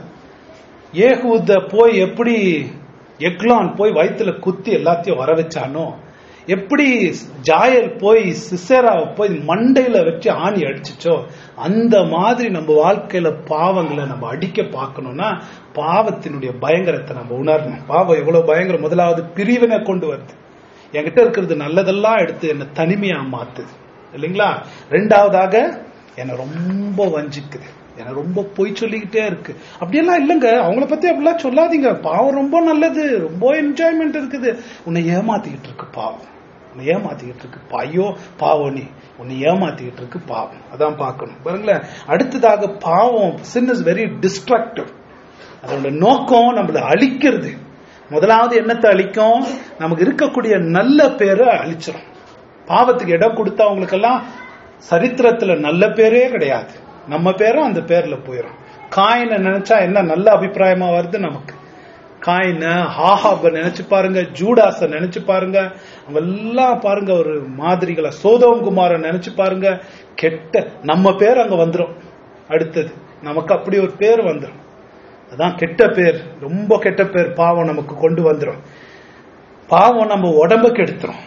ஏகூத போய் எப்படி எக்லான் போய் வயித்துல குத்தி எல்லாத்தையும் வர வச்சானோ எப்படி ஜாயல் போய் சிசேராவை போய் மண்டையில வச்சு ஆணி அடிச்சுச்சோ அந்த மாதிரி நம்ம வாழ்க்கையில பாவங்களை நம்ம அடிக்க பார்க்கணும்னா பாவத்தினுடைய பயங்கரத்தை நம்ம உணரணும் பாவம் எவ்வளவு பயங்கரம் முதலாவது பிரிவினை கொண்டு வருது என்கிட்ட இருக்கிறது நல்லதெல்லாம் எடுத்து என்னை தனிமையா மாத்துது இல்லைங்களா ரெண்டாவதாக என்னை ரொம்ப வஞ்சிக்குது என்னை ரொம்ப பொய் சொல்லிக்கிட்டே இருக்கு அப்படியெல்லாம் இல்லைங்க அவங்கள பத்தி அப்படிலாம் சொல்லாதீங்க பாவம் ரொம்ப நல்லது ரொம்ப என்ஜாய்மெண்ட் இருக்குது உன்னை ஏமாத்திக்கிட்டு இருக்கு பாவம் உன்னை ஏமாத்திக்கிட்டு இருக்கு பா- ஐயோ பாவம் நீ உன்னை ஏமாத்திக்கிட்டு இருக்கு பாவம் அதான் பார்க்கணும் பாருங்களேன் அடுத்ததாக பாவம் சின் இஸ் வெரி டிஸ்ட்ரக்டிவ் அதோட நோக்கம் நம்மளை அழிக்கிறது முதலாவது என்னத்தை அழிக்கும் நமக்கு இருக்கக்கூடிய நல்ல பேரை அழிச்சிடும் பாவத்துக்கு இடம் கொடுத்தவங்களுக்கெல்லாம் சரித்திரத்துல நல்ல பேரே கிடையாது நம்ம பேரும் அந்த பேர்ல போயிடும் காயினை நினைச்சா என்ன நல்ல அபிப்பிராயமா வருது நமக்கு காயின ஹாஹாப நினைச்சு பாருங்க ஜூடாஸ நினைச்சு பாருங்க அவங்க எல்லாம் பாருங்க ஒரு மாதிரிகளை சோதோம் குமார நினைச்சு பாருங்க கெட்ட நம்ம பேர் அங்க வந்துரும் அடுத்தது நமக்கு அப்படி ஒரு பேர் வந்துரும் அதான் கெட்ட பேர் ரொம்ப கெட்ட பேர் பாவம் நமக்கு கொண்டு வந்துரும் பாவம் நம்ம உடம்ப கெடுத்துரும்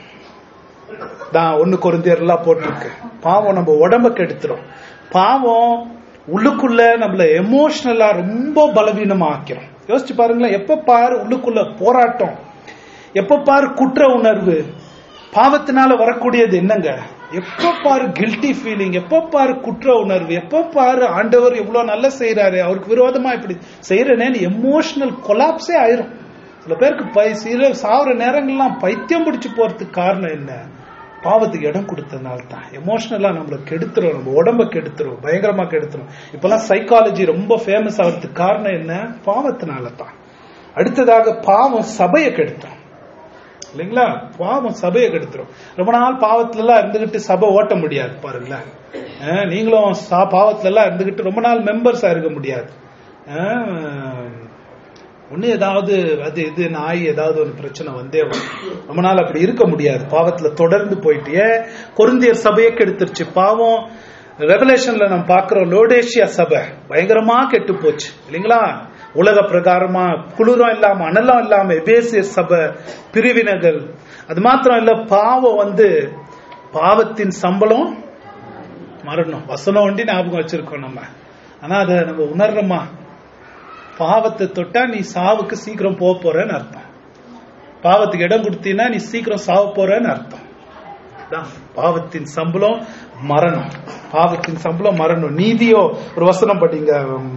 தான் ஒண்ணு குறைந்தர்லாம் போட்டிருக்கு பாவம் நம்ம உடம்ப கெடுத்துரும் பாவம் உள்ளுக்குள்ள நம்மள எமோஷனலா ரொம்ப பலவீனமா ஆக்கிறோம் யோசிச்சு பாருங்களேன் எப்ப பாரு உள்ளுக்குள்ள போராட்டம் எப்ப பாரு குற்ற உணர்வு பாவத்தினால வரக்கூடியது என்னங்க எப்ப பாரு கில்ட்டி ஃபீலிங் எப்ப பாரு குற்ற உணர்வு எப்ப பாரு ஆண்டவர் இவ்வளவு நல்லா செய்யறாரு அவருக்கு விரோதமா இப்படி செய்யறேன்னு எமோஷனல் கொலாப்ஸே ஆயிரும் சில பேருக்கு பை சில சாவுற நேரங்கள்லாம் பைத்தியம் பிடிச்சு போறதுக்கு காரணம் என்ன பாவத்துக்கு இடம் கொடுத்ததுனால தான் எமோஷனலா நம்மள கெடுத்துரும் நம்ம உடம்ப கெடுத்துரும் பயங்கரமா கெடுத்துரும் இப்பெல்லாம் சைக்காலஜி ரொம்ப ஃபேமஸ் ஆகிறதுக்கு காரணம் என்ன பாவத்தினால தான் அடுத்ததாக பாவம் சபையை கெடுத்துரும் இல்லைங்களா பாவம் சபையை கெடுத்துரும் ரொம்ப நாள் பாவத்துல எல்லாம் இருந்துகிட்டு சபை ஓட்ட முடியாது பாருங்களேன் அஹ், நீங்களும் சா- பாவத்துல எல்லாம் இருந்துகிட்டு ரொம்ப நாள் மெம்பர்ஸா இருக்க முடியாது அஹ், ஒண்ணு ஏதாவது அது இது நாய் ஏதாவது ஒரு பிரச்சனை வந்தே வரும் ரொம்ப நாள் அப்படி இருக்க முடியாது பாவத்துல தொடர்ந்து போயிட்டு ஏன் கொருந்தியர் சபையை கெடுத்துருச்சு பாவம் ரெவலேஷன்ல நம்ம பாக்குறோம் லோடேஷியா சபை பயங்கரமா கெட்டு போச்சு இல்லைங்களா உலக பிரகாரமா குளிரும் இல்லாம அனலம் இல்லாம எபேசிய சபை பிரிவினைகள் அது மாத்திரம் இல்ல பாவம் வந்து பாவத்தின் சம்பளம் மரணம் வசனம் ஒண்டி ஞாபகம் வச்சிருக்கோம் நம்ம ஆனா அதை நம்ம உணர்றோமா பாவத்தை தொட்டா நீ சாவுக்கு சீக்கிரம் போக போறன்னு அர்த்தம் பாவத்துக்கு இடம் கொடுத்தீங்கன்னா நீ சீக்கிரம் சாவ போறன்னு அர்த்தம் அதான் பாவத்தின் சம்பளம் மரணம் பாவத்தின் சம்பளம் மரணம் நீதியோ ஒரு வசனம் படிங்க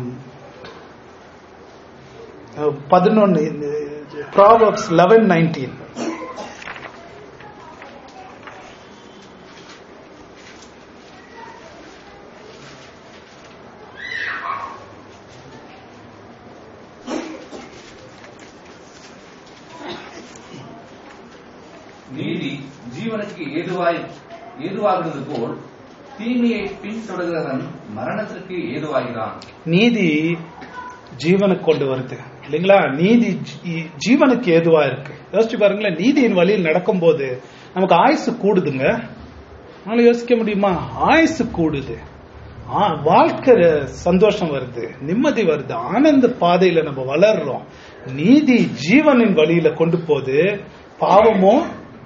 பதினொன்னு ப்ராவப்ஸ் லெவன் நைன்டீன் நீதி ஜீவனுக்கு ஏதுவாய் ஏதுவாகிறது போல் தீமையை பின்தொடர்கிறவன் மரணத்திற்கு ஏதுவாகிறான் நீதி ஜீவனுக்கு கொண்டு வருது இல்லைங்களா நீதி ஜீ- ஜீவனுக்கு ஏதுவா இருக்கு யோசிச்சு பாருங்களேன் நீதியின் வழியில் நடக்கும்போது நமக்கு ஆயுசு கூடுதுங்க அதனால யோசிக்க முடியுமா ஆயுசு கூடுது ஆ, வாழ்க்கை சந்தோஷம் வருது நிம்மதி வருது ஆனந்த பாதையில நம்ம வளர்றோம் நீதி ஜீவனின் வழியில கொண்டு போது பாவமோ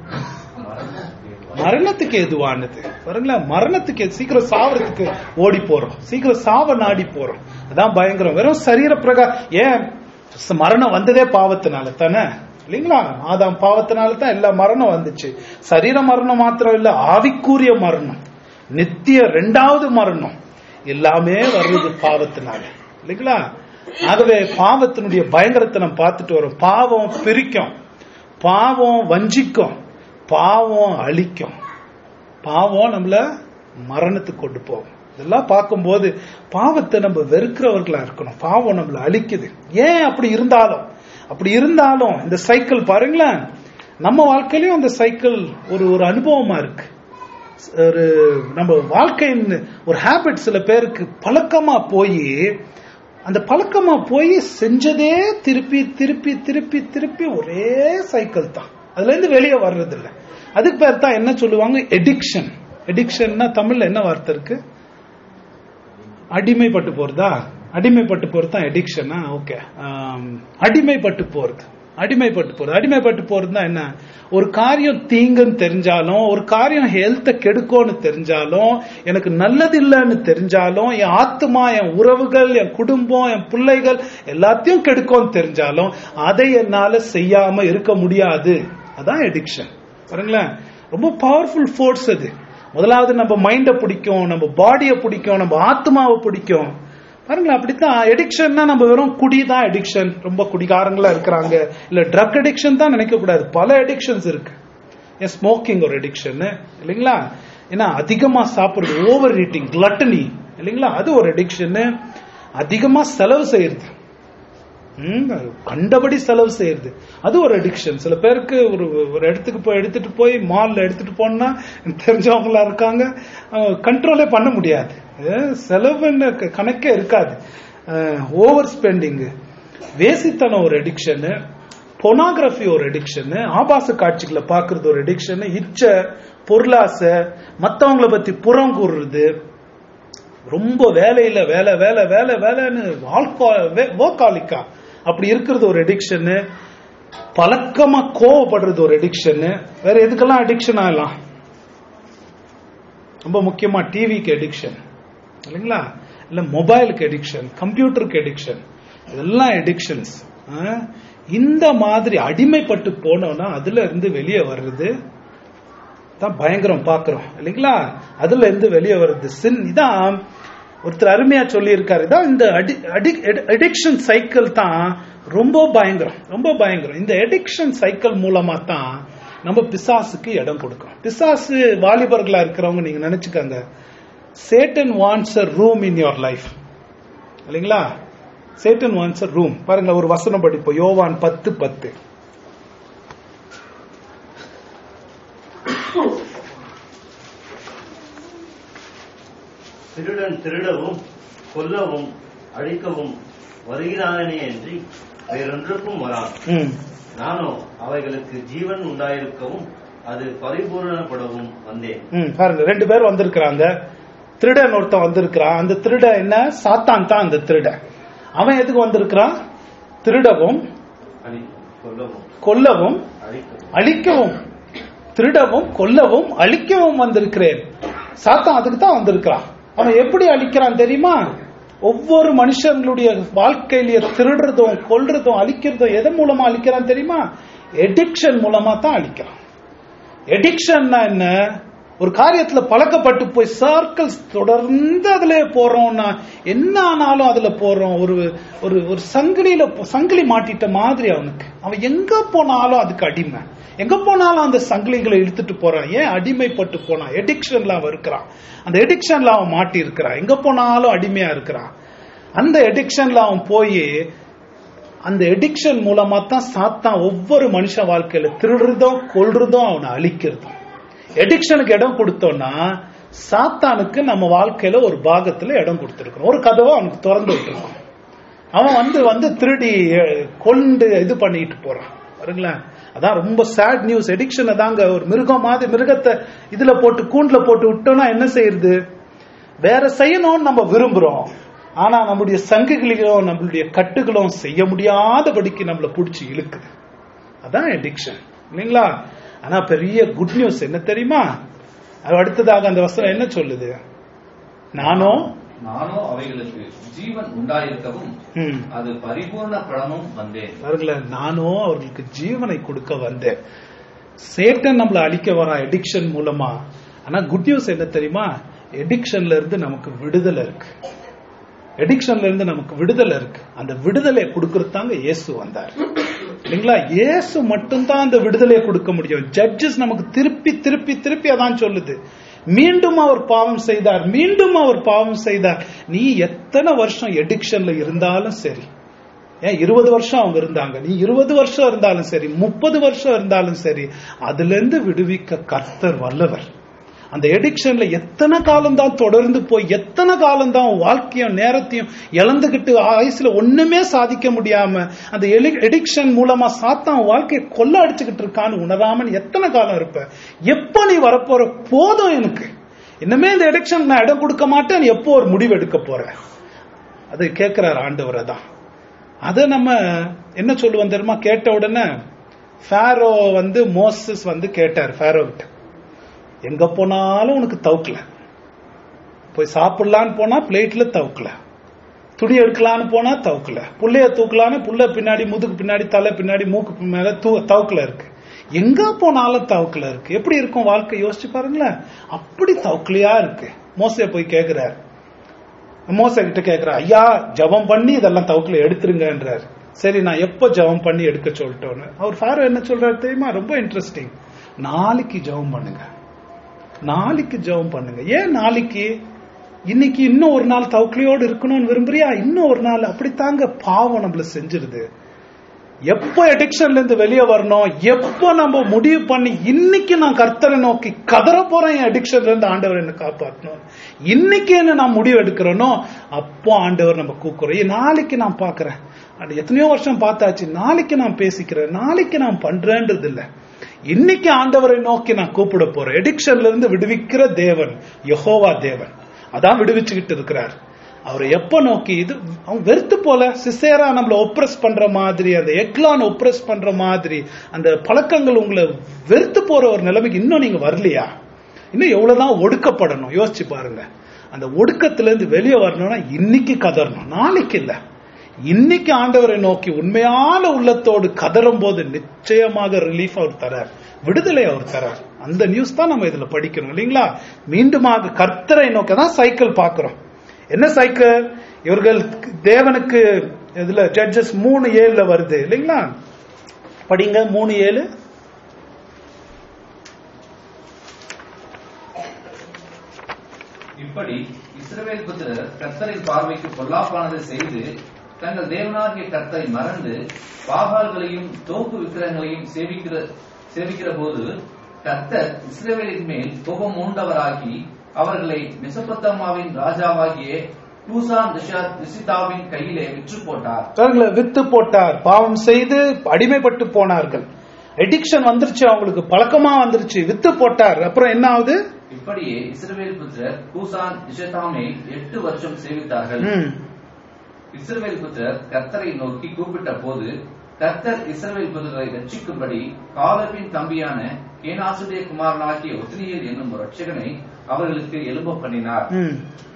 மரணத்துக்கு எதுவானது பாருங்களேன் மரணத்துக்கு எது- சீக்கிரம் சாவறதுக்கு ஓடி போறோம் சீக்கிரம் சாவ நாடி போறோம் அதான் பயங்கரம் வெறும் சரீர பிரகா ஏன் ச- மரணம் வந்ததே பாவத்தினால தானே இல்லைங்களா ஆதாம் பாவத்தினால தான் எல்லா மரணம் வந்துச்சு சரீர மரணம் மாத்திரம் இல்ல ஆவிக்கூறிய மரணம் நித்திய ரெண்டாவது மரணம் எல்லாமே வருது பாவத்தினால இல்லைங்களா ஆகவே பாவத்தினுடைய பயங்கரத்தை நம்ம பார்த்துட்டு வரோம் பாவம் பிரிக்கும் பாவம் வஞ்சிக்கும் பாவம் அழிக்கும் பாவம் நம்மள மரணத்துக்கு கொண்டு போகும் இதெல்லாம் பார்க்கும்போது பாவத்தை நம்ம வெறுக்கிறவர்களா இருக்கணும் பாவம் நம்மள அழிக்குது ஏன் அப்படி இருந்தாலும் அப்படி இருந்தாலும் இந்த சைக்கிள் பாருங்களேன் நம்ம வாழ்க்கையிலயும் அந்த சைக்கிள் ஒரு ஒரு அனுபவமா இருக்கு ஒரு நம்ம வாழ்க்கையின் ஒரு ஹேபிட் சில பேருக்கு பழக்கமா போய் அந்த பழக்கமா போய் செஞ்சதே திருப்பி திருப்பி திருப்பி திருப்பி ஒரே சைக்கிள் தான் அதுல இருந்து வெளியே வர்றது இல்ல அதுக்கு பேர் தான் என்ன சொல்லுவாங்க எடிக்ஷன் எடிக்ஷன்னா தமிழ்ல என்ன வார்த்தை இருக்கு அடிமைப்பட்டு போறதா அடிமைப்பட்டு போறது தான் எடிக்ஷனா ஓகே அடிமைப்பட்டு போறது அடிமைப்பட்டு போறது அடிமைப்பட்டு போறதுன்னா என்ன ஒரு காரியம் தீங்குன்னு தெரிஞ்சாலும் ஒரு காரியம் ஹெல்த்தை கெடுக்கும்னு தெரிஞ்சாலும் எனக்கு நல்லது இல்லைன்னு தெரிஞ்சாலும் என் ஆத்மா என் உறவுகள் என் குடும்பம் என் பிள்ளைகள் எல்லாத்தையும் கெடுக்கும்னு தெரிஞ்சாலும் அதை என்னால செய்யாம இருக்க முடியாது அதான் எடிக்ஷன் பாருங்களேன் ரொம்ப பவர்ஃபுல் ஃபோர்ஸ் அது முதலாவது நம்ம மைண்டை பிடிக்கும் நம்ம பாடியை பிடிக்கும் நம்ம ஆத்மாவை பிடிக்கும் பாருங்களேன் அப்படித்தான் எடிக்ஷன்னா நம்ம வெறும் குடி தான் எடிக்ஷன் ரொம்ப குடிகாரங்களா இருக்கிறாங்க இல்ல ட்ரக் அடிக்ஷன் தான் நினைக்க கூடாது பல எடிக்ஷன்ஸ் இருக்கு ஏன் ஸ்மோக்கிங் ஒரு அடிக்ஷன் இல்லைங்களா ஏன்னா அதிகமா சாப்பிடுறது ஓவர் ஈட்டிங் கிளட்டனி இல்லைங்களா அது ஒரு அடிக்ஷன் அதிகமா செலவு செய்யறது ம், கண்டபடி செலவு செய்யறது அது ஒரு அடிக்ஷன் சில பேருக்கு ஒரு ஒரு இடத்துக்கு போய் எடுத்துட்டு போய் மால்ல எடுத்துட்டு போனா தெரிஞ்சவங்களா இருக்காங்க கண்ட்ரோலே பண்ண முடியாது அஹ், செலவுன்னு க- கணக்கே இருக்காது ஓவர் ஸ்பெண்டிங் வேசித்தனம் ஒரு அடிக்ஷன் பொனாகிராஃபி ஒரு அடிக்ஷன் ஆபாச காட்சிகளை பார்க்கறது ஒரு அடிக்ஷன் இச்சை பொருளாசை மத்தவங்கள பத்தி புறம் கூறுறது ரொம்ப வேலையில வேலை வேலை வேலை வேலைன்னு வாழ்க்கா அப்படி இருக்கிறது ஒரு அடிக்ஷன் பழக்கமா கோவப்படுறது ஒரு அடிக்ஷன் வேற எதுக்கெல்லாம் அடிக்ஷன் ஆகலாம் ரொம்ப முக்கியமா டிவிக்கு அடிக்ஷன் இல்லைங்களா இல்ல மொபைலுக்கு அடிக்ஷன் கம்ப்யூட்டருக்கு அடிக்ஷன் இதெல்லாம் அடிக்ஷன்ஸ் இந்த மாதிரி அடிமைப்பட்டு போனோம்னா அதுல இருந்து வெளியே வர்றது தான் பயங்கரம் பாக்குறோம் இல்லைங்களா அதுல இருந்து வெளியே வருது சின் இதான் ஒருத்தர் அருமையா சொல்லி இருக்காரு இதான் இந்த அடிக்ஷன் சைக்கிள் தான் ரொம்ப பயங்கரம் ரொம்ப பயங்கரம் இந்த அடிக்ஷன் சைக்கிள் மூலமா தான் நம்ம பிசாசுக்கு இடம் கொடுக்கும் பிசாசு வாலிபர்களா இருக்கிறவங்க நீங்க நினைச்சுக்கங்க Satan wants a room in your life இல்லைங்களா சேட்டன் வாண்ட்ஸ் அ ரூம் பாருங்க ஒரு வசனம் படிப்போம் யோவான் பத்து பத்து திருடன் திருடவும் கொல்லவும் அழிக்கவும் வருகிறானே அன்றி வேறொன்றுக்கும் வரான் ம் நானோ அவைகளுக்கு ஜீவன் உண்டாயிருக்கவும் அது பரிபூரணப்படவும் வந்தேன் ம் பாருங்க ரெண்டு பேர் வந்திருக்கிறாங்க திருடன் ஒருத்தன் வந்திருக்கிறான் அந்த திருட என்ன சாத்தான் தான் அந்த திருடன் அவன் எதுக்கு வந்திருக்கிறான் திருடவும் அழி கொல்லவும் கொல்லவும் அழிக்கவும் அழிக்கவும் திருடவும் கொல்லவும் அழிக்கவும் வந்திருக்கிறேன் சாத்தான் அதுக்கு தான் வந்திருக்கிறான் அவன் எப்படி அழிக்கிறான் தெரியுமா ஒவ்வொரு மனுஷங்களுடைய வாழ்க்கையிலேயே திருடுறதும் கொல்றதும் அழிக்கிறதும் எதன் மூலமா அழிக்கிறான் தெரியுமா எடிக்ஷன் மூலமா தான் அழிக்கிறான் எடிக்ஷன்னா என்ன ஒரு காரியத்துல பழக்கப்பட்டு போய் சர்க்கிள்ஸ் தொடர்ந்து அதுல போறோம்னா என்ன ஆனாலும் அதுல போறோம் ஒரு ஒரு ஒரு சங்கிலியில போ- சங்கிலி மாட்டிட்ட மாதிரி அவனுக்கு அவன் எங்க போனாலும் அதுக்கு அடிமை எங்க போனாலும் அந்த சங்கிலிகளை இழுத்துட்டு போறான் ஏன் அடிமைப்பட்டு போனான் எடிக்ஷன்ல அவன் இருக்கிறான் அந்த எடிக்ஷன்ல அவன் மாட்டி இருக்கிறான் எங்க போனாலும் அடிமையா இருக்கிறான் அந்த எடிக்ஷன்ல அவன் போய் அந்த எடிக்ஷன் மூலமா தான் சாத்தான் ஒவ்வொரு மனுஷ வாழ்க்கையில திருடுறதும் கொல்றதும் அவனை அழிக்கிறதும் எடிக்ஷனுக்கு இடம் கொடுத்தோம்னா சாத்தானுக்கு நம்ம வாழ்க்கையில ஒரு பாகத்துல இடம் கொடுத்துருக்கோம் ஒரு கதவை அவனுக்கு திறந்து விட்டுருக்கோம் அவன் வந்து வந்து திருடி அஹ், கொண்டு இது பண்ணிட்டு போறான் பாருங்களேன் அதான் ரொம்ப சேட் நியூஸ் எடிக்ஷன் தாங்க ஒரு மிருகம் மாதிரி மிருகத்தை இதுல போட்டு கூண்டுல போட்டு விட்டோம்னா என்ன செய்யறது வேற செய்யணும்னு நம்ம விரும்புறோம் ஆனா நம்முடைய சங்குகளிலும் நம்மளுடைய கட்டுகளும் செய்ய முடியாதபடிக்கு நம்மளை பிடிச்சி இழுக்குது அதான் எடிக்ஷன் இல்லைங்களா ஆனா பெரிய குட் நியூஸ் என்ன தெரியுமா அது அடுத்ததாக அந்த வசனம் என்ன சொல்லுது நானும் நானோ அவைகளுக்கு ஜீவன் உண்டாயிருக்கவும் ம், அது பரிபூர்ண பலனும் வந்தேன் பாருங்களேன் நானும் அவர்களுக்கு ஜீவனை கொடுக்க வந்தேன் சேட்டன் நம்மளை அழிக்க வரான் எடிக்ஷன் மூலமா ஆனா குட் நியூஸ் என்ன தெரியுமா எடிக்ஷன்ல இருந்து நமக்கு விடுதலை இருக்கு எடிக்ஷன்ல இருந்து நமக்கு விடுதலை இருக்கு அந்த விடுதலை கொடுக்கறதாங்க இயேசு வந்தார் இல்லைங்களா இயேசு மட்டும்தான் அந்த விடுதலையை கொடுக்க முடியும் ஜட்ஜஸ் நமக்கு திருப்பி திருப்பி திருப்பி அதான் சொல்லுது மீண்டும் அவர் பாவம் செய்தார் மீண்டும் அவர் பாவம் செய்தார் நீ எத்தனை வருஷம் எடிக்ஷன்ல இருந்தாலும் சரி ஏன் இருபது வருஷம் அவங்க இருந்தாங்க நீ இருபது வருஷம் இருந்தாலும் சரி முப்பது வருஷம் இருந்தாலும் சரி அதுல இருந்து விடுவிக்க கர்த்தர் வல்லவர் அந்த எடிக்ஷன்ல எத்தனை காலம் தான் தொடர்ந்து போய் எத்தனை காலம் தான் வாழ்க்கையும் நேரத்தையும் இழந்துகிட்டு ஆயுசுல ஒண்ணுமே சாதிக்க முடியாம அந்த எடிக்ஷன் மூலமா சாத்தான் வாழ்க்கையை கொள்ள அடிச்சுக்கிட்டு இருக்கான்னு உணராமன் எத்தனை காலம் இருப்ப எப்ப நீ வரப்போற போதும் எனக்கு இன்னுமே இந்த எடிக்ஷன் நான் இடம் கொடுக்க மாட்டேன் நீ எப்போ ஒரு முடிவு எடுக்க போற அது கேட்கிறார் ஆண்டவரை தான் அதை நம்ம என்ன சொல்லுவோம் தெரியுமா கேட்ட உடனே ஃபேரோ வந்து மோசஸ் வந்து கேட்டார் ஃபேரோ கிட்ட எங்க போனாலும் உனக்கு தவுக்கல போய் சாப்பிடலான்னு போனா பிளேட்ல தவுக்கல துணி எடுக்கலான்னு போனா தவுக்கல புள்ளைய தூக்கலான்னு புள்ள பின்னாடி முதுகு பின்னாடி தலை பின்னாடி மூக்கு மேல தூ தவுக்கல இருக்கு எங்க போனாலும் தவுக்கல இருக்கு எப்படி இருக்கும் வாழ்க்கை யோசிச்சு பாருங்களேன் அப்படி தவுக்கலையா இருக்கு மோசைய போய் கேக்குறாரு மோச கிட்ட கேக்குற ஐயா ஜெபம் பண்ணி இதெல்லாம் தவுக்குல எடுத்துருங்கன்றார் சரி நான் எப்போ ஜெபம் பண்ணி எடுக்க சொல்லிட்டோன்னு அவர் ஃபாரோ என்ன சொல்றாரு தெரியுமா ரொம்ப இன்ட்ரெஸ்டிங் நாளைக்கு ஜெபம் பண்ணுங்க நாளைக்கு ஜெபம் பண்ணுங்க ஏன் நாளைக்கு இன்னைக்கு இன்னும் ஒரு நாள் தவுக்கலையோடு இருக்கணும்னு விரும்புறியா இன்னும் ஒரு நாள் அப்படித்தாங்க பாவம் நம்மள செஞ்சிருது எப்போ எடிக்ஷன்ல இருந்து வெளியே வரணும் எப்போ நம்ம முடிவு பண்ணி இன்னைக்கு நான் கர்த்தரை நோக்கி கதற போறேன் என் அடிக்ஷன்ல இருந்து ஆண்டவர் என்ன காப்பாற்றணும் இன்னைக்கு என்ன நான் முடிவு எடுக்கிறேனோ அப்போ ஆண்டவர் நம்ம கூக்குறோம் ஏய், நாளைக்கு நான் பாக்குறேன் அது எத்தனையோ வருஷம் பார்த்தாச்சு நாளைக்கு நான் பேசிக்கிறேன் நாளைக்கு நான் பண்றேன்றது இல்ல இன்னைக்கு ஆண்டவரை நோக்கி நான் கூப்பிட போறேன் எடிக்ஷன்ல இருந்து விடுவிக்கிற தேவன் யெகோவா தேவன் அதான் விடுவிச்சுக்கிட்டு இருக்கிறார் அவரை எப்ப நோக்கி இது அவன் வெறுத்து போல சிசேரா நம்மள ஒப்ரஸ் பண்ற மாதிரி அந்த எக்லான் ஒப்ரஸ் பண்ற மாதிரி அந்த பழக்கங்கள் உங்களை வெறுத்து போற ஒரு நிலைமைக்கு இன்னும் நீங்க வரலையா இன்னும் எவ்வளவுதான் ஒடுக்கப்படணும் யோசிச்சு பாருங்க அந்த ஒடுக்கத்துல இருந்து வெளியே வரணும்னா இன்னைக்கு கதறணும் நாளைக்கு இல்ல இன்னைக்கு ஆண்டவரை நோக்கி உண்மையான உள்ளத்தோடு கதறும் போது நிச்சயமாக ரிலீஃப் அவர் தரார் விடுதலை அவர் தரார் அந்த நியூஸ் தான் நம்ம இதுல படிக்கணும் இல்லைங்களா மீண்டுமாக கர்த்தரை நோக்கி தான் சைக்கிள் பார்க்கிறோம் என்ன சைக்கிள் இவர்கள் தேவனுக்கு இதுல ஜட்ஜஸ் மூணு ஏழுல வருது இல்லைங்களா படிங்க மூணு ஏழு இப்படி இஸ்ரவேல் புத்திரர் கர்த்தரின் பார்வைக்கு பொல்லாப்பானதை செய்து தங்கள் தேவனாகிய கர்த்தரை மறந்து பாகால்களையும் தோப்பு விக்கிரகங்களையும் சேவிக்கிற சேவிக்கிற போது கர்த்தர் இஸ்ரவேலின் மேல் கோபம் மூண்டவராகி அவர்களை மெசபத்தம்மாவின் ராஜாவாகிய கூசான் ரிஷா- ரிஷிதாவின் கையிலே விற்று போட்டார் அவர்களை வித்து போட்டார் பாவம் செய்து அடிமைப்பட்டு போனார்கள் எடிக்ஷன் வந்துருச்சு அவங்களுக்கு பழக்கமா வந்துருச்சு வித்து போட்டார் அப்புறம் என்ன ஆகுது இப்படியே இஸ்ரவேல் புத்திரர் கூசான் ரிஷதாமை எட்டு வருஷம் சேவித்தார்கள் ம், இஸ்ரவேல் புத்திரர் கர்த்தரை நோக்கி கூப்பிட்ட போது கர்த்தர் இஸ்ரவேல் புத்திரரை ரட்சிக்கும்படி காலபின் தம்பியான கேனாசுடைய குமாரனாகிய ஒத்னியேல் என்னும் ஒரு ரட்சகனை அவர்களுக்கு எழும்ப பண்ணினார் ம்,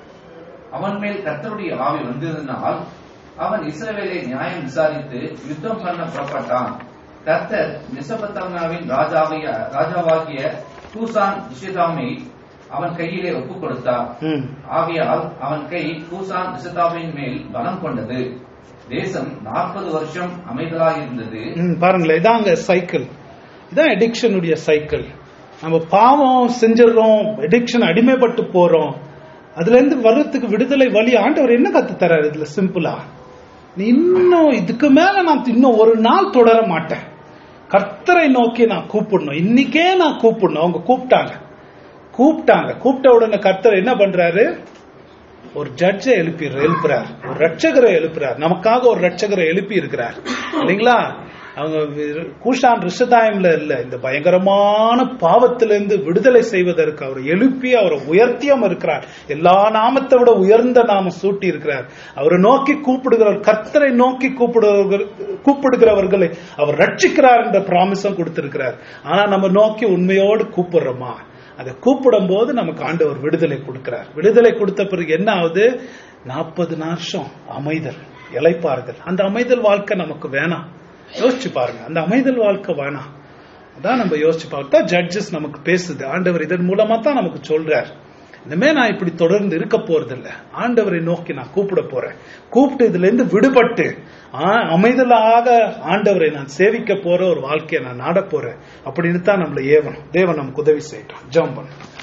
அவன் மேல் கர்த்தருடைய ஆவி வந்திருந்தனால் அவன் இஸ்ரவேலை நியாயம் விசாரித்து யுத்தம் பண்ண புறப்பட்டான் கர்த்தர் மெசபத்தாமியாவின் ராஜாவிய ராஜாவாகிய கூசான் ரிஷிதாமை அவன் கையிலே ஒப்புக் கொடுத்தார் ம். ஆகையால் அவன் கை கூசான் ரிஷதாவின் மேல் பலம் கொண்டது தேசம் நாற்பது வருஷம் அமைதலாயிருந்தது ம், பாருங்களேன் இதாங்க சைக்கிள் இதான் எடிக்ஷனுடைய சைக்கிள் நம்ம பாவம் செஞ்சிடறோம் எடிக்ஷன் அடிமைப்பட்டு போறோம் அதுல இருந்து வர்றதுக்கு விடுதலை வழி ஆண்டவர் என்ன கத்து தர்றாரு இதுல சிம்பிளா நீ இன்னும் இதுக்கு மேல நான் இன்னும் ஒரு நாள் தொடர மாட்டேன் கர்த்தரை நோக்கி நான் கூப்பிடணும் இன்னைக்கே நான் கூப்பிடணும் அவங்க கூப்பிட்டாங்க கூப்பிட்டாங்க கூப்பிட்ட உடனே கர்த்தர் என்ன பண்றாரு ஒரு ஜட்ஜை எழுப்பி எழுப்புறார் ஒரு ரட்சகரை எழுப்புறார் நமக்காக ஒரு ரட்சகரை எழுப்பி இருக்கிறார் இல்லைங்களா அவங்க வி- கூஷான் ரிஷதாயம்ல இல்ல இந்த பயங்கரமான பாவத்திலிருந்து விடுதலை செய்வதற்கு அவர் எழுப்பி அவரை உயர்த்தியம் இருக்கிறார் எல்லா நாமத்தை விட உயர்ந்த நாம சூட்டி இருக்கிறார் அவரை நோக்கி கூப்பிடுகிறவர் கர்த்தரை நோக்கி கூப்பிடுகிறவர்கள் கூப்பிடுகிறவர்களை அவர் ரட்சிக்கிறார் என்ற பிராமிசம் கொடுத்திருக்கிறார் ஆனா நம்ம நோக்கி உண்மையோடு கூப்பிடுறோமா அதை கூப்பிடும் போது நமக்கு ஆண்டவர் விடுதலை கொடுக்கிறார் விடுதலை கொடுத்த பிறகு என்ன ஆகுது நாற்பது வருஷம் அமைதல் இலைப்பாறுதல் அந்த அமைதல் வாழ்க்கை நமக்கு வேணாம் யோசிச்சு பாருங்க அந்த அமைதல் வாழ்க்கை வேணாம் அதான் நம்ம யோசிச்சு பார்த்தா ஜட்ஜஸ் நமக்கு பேசுது ஆண்டவர் இதன் மூலமா தான் நமக்கு சொல்றார் இனிமே நான் இப்படி தொடர்ந்து இருக்க போறது இல்ல ஆண்டவரை நோக்கி நான் கூப்பிட போறேன் கூப்பிட்டு இதுல இருந்து விடுபட்டு ஆ- அமைதலாக ஆண்டவரை நான் சேவிக்க போற ஒரு வாழ்க்கையை நான் நாட போறேன் அப்படின்னு தான் நம்மளை ஏவணும் தேவன் நமக்கு உதவி செய்யட்டும் ஜெபம் பண்ணும்